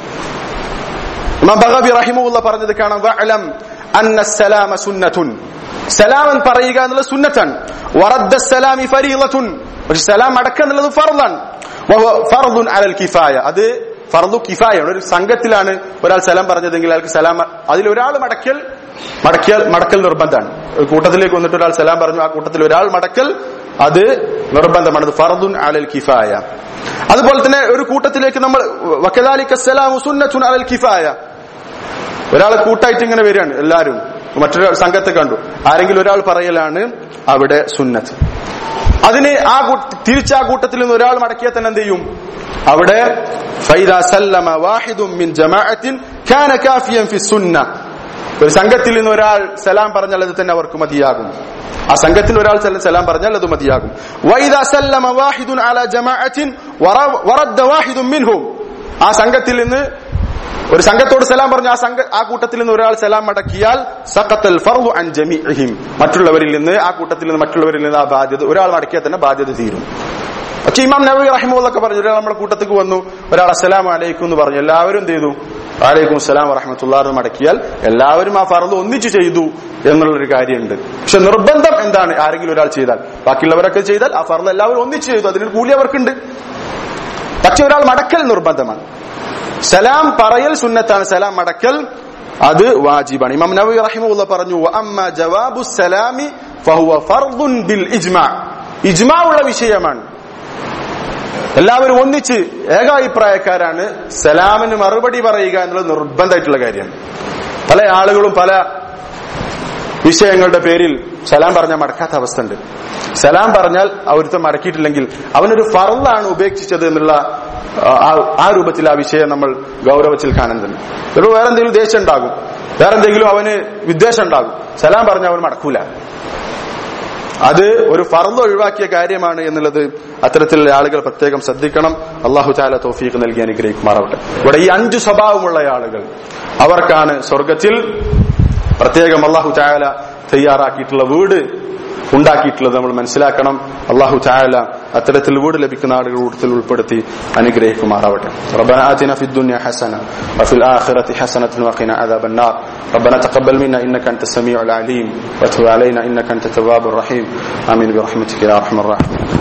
A: ഇമാം ബഗബി റഹിമുള്ള പറഞ്ഞത് കാണാം വഅലം അന്ന സലാമ സുന്നത്തുൻ സലാമൻ പറയുക എന്നുള്ളത് സുന്നത്താണ് വറദ്ദ സലാമി ഫരീളത്തുൻ പക്ഷെ സലാം അടക്കം എന്നുള്ളത് ഫർദാണ് വഹുവ ഫർദുൻ അലൽ കിഫായ അത് ഫർദു കിഫായാണ് ഒരു സംഘത്തിലാണ് ഒരാൾ സലാം പറഞ്ഞതെങ്കിൽ അയാൾക്ക് സലാം അതിൽ ഒരാൾ മടക്കൽ മടക്കിയാൽ മടക്കൽ നിർബന്ധമാണ് ഒരു കൂട്ടത്തിലേക്ക് വന്നിട്ട് ഒരാൾ സലാം പറഞ്ഞു ആ കൂട്ടത്തിൽ ഒരാൾ മടക്കൽ അത് നിർബന്ധമാണ് അത് ഫർദുൻ അലൽ കിഫായ അതുപോലെ തന്നെ ഒരു കൂട്ടത്തിലേക്ക് നമ്മൾ വക്കദാലിക സലാമു സുന്നത്തുൻ അലൽ കിഫായ ഒരാൾ കൂട്ടായിട്ട് ഇങ്ങനെ വരികയാണ് എല്ലാവരും മറ്റൊരു സംഘത്തെ കണ്ടു ആരെങ്കിലും ഒരാൾ പറയലാണ് അവിടെ സുന്നത്ത് അതിന് ആ കൂട്ട- തിരിച്ച് ആ കൂട്ടത്തിൽ നിന്ന് ഒരാൾ മടക്കിയാൽ തന്നെ എന്ത് ചെയ്യും അവിടെ ഫൈദാ സല്ലമ വാഹിദും മിൻ ജമാഅത്തിൻ കാന കാഫിയൻ ഫി സുന്ന ഒരു സംഘത്തിൽ നിന്ന് ഒരാൾ സലാം പറഞ്ഞാൽ അത് തന്നെ അവർക്ക് മതിയാകും ആ സംഘത്തിൽ ഒരാൾ സല- സലാം പറഞ്ഞാൽ അത് മതിയാകും വൈദാ സല്ലമ വാഹിദുൻ അല ജമാഅത്തിൻ വറ- വറദ്ദ വാഹിദും മിൻഹും ആ സംഘത്തിൽ നിന്ന് ഒരു സംഘത്തോട് സലാം പറഞ്ഞു ആ സംഘ ആ കൂട്ടത്തിൽ നിന്ന് ഒരാൾ സലാം മടക്കിയാൽ സഖത്തൽ ഫർദു അൻ ജമീഇഹിം മറ്റുള്ളവരിൽ നിന്ന് ആ കൂട്ടത്തിൽ നിന്ന് മറ്റുള്ളവരിൽ നിന്ന് ആ ബാധ്യത ഒരാൾ മടക്കിയാൽ തന്നെ ബാധ്യത തീരും പക്ഷെ ഇമാം നബി റഹിമുള്ളൊക്കെ പറഞ്ഞു ഒരാൾ നമ്മുടെ കൂട്ടത്തേക്ക് വന്നു ഒരാൾ അസ്സലാം അലൈക്കും എന്ന് പറഞ്ഞു എല്ലാവരും എന്ത് ചെയ്തു അലൈക്കും അസ്സലാം വറഹമത്തുള്ള മടക്കിയാൽ എല്ലാവരും ആ ഫർദ് ഒന്നിച്ചു ചെയ്തു എന്നുള്ളൊരു കാര്യമുണ്ട് പക്ഷെ നിർബന്ധം എന്താണ് ആരെങ്കിലും ഒരാൾ ചെയ്താൽ ബാക്കിയുള്ളവരൊക്കെ ചെയ്താൽ ആ ഫർദ് എല്ലാവരും ഒന്നിച്ചു ചെയ്തു അതിനൊരു കൂലി അവർക്കുണ്ട് പക്ഷെ ഒരാൾ മടക്കൽ നിർബന്ധമാണ് സലാം പറയൽ സുന്നത്താണ് സലാം മടക്കൽ അത് വാജിബാണ് ഇമാം നബി റഹിമുള്ള പറഞ്ഞു അമ്മ ജവാബു സലാമി ഫഹുവ ഫർദുൻ ബിൽ ഇജ്മാ ഇജ്മാ ഉള്ള വിഷയമാണ് എല്ലാവരും ഒന്നിച്ച് ഏകാഭിപ്രായക്കാരാണ് സലാമിന് മറുപടി പറയുക എന്നുള്ളത് നിർബന്ധമായിട്ടുള്ള കാര്യമാണ് പല ആളുകളും പല വിഷയങ്ങളുടെ പേരിൽ സലാം പറഞ്ഞാൽ മടക്കാത്ത അവസ്ഥ ഉണ്ട് സലാം പറഞ്ഞാൽ ഒരുത്തൻ മടക്കിയിട്ടില്ലെങ്കിൽ അവനൊരു ഫറലാണ് ഉപേക്ഷിച്ചത് എന്നുള്ള ആ- ആ രൂപത്തിൽ ആ വിഷയം നമ്മൾ ഗൗരവത്തിൽ കാണുന്നുണ്ട് ചിലപ്പോൾ വേറെ എന്തെങ്കിലും ദേഷ്യം ഉണ്ടാകും വേറെ എന്തെങ്കിലും അവന് വിദ്വേഷം ഉണ്ടാകും സലാം പറഞ്ഞ അവൻ മടക്കൂല അത് ഒരു ഫർദ് ഒഴിവാക്കിയ കാര്യമാണ് എന്നുള്ളത് അത്തരത്തിലുള്ള ആളുകൾ പ്രത്യേകം ശ്രദ്ധിക്കണം അള്ളാഹു ചാല തോഫീക്ക് നൽകി അനുഗ്രഹിക്കുമാറാവട്ടെ ഇവിടെ ഈ അഞ്ചു സ്വഭാവമുള്ള ആളുകൾ അവർക്കാണ് സ്വർഗത്തിൽ പ്രത്യേകം അള്ളാഹു ചായാല തയ്യാറാക്കിയിട്ടുള്ള വീട് ഉണ്ടാക്കിയിട്ടുള്ളത് നമ്മൾ മനസ്സിലാക്കണം അള്ളാഹു ചായാല അത്തരത്തിൽ വീട് ലഭിക്കുന്ന ആളുകൾ കൂട്ടത്തിൽ ഉൾപ്പെടുത്തി അനുഗ്രഹിക്കുമാറാവട്ടെ ربنا آتنا في الدنيا حسنة وفي الآخرة حسنة وقنا عذاب النار ربنا تقبل منا إنك أنت السميع العليم وتب علينا إنك أنت التواب الرحيم آمين برحمتك يا أرحم الراحمين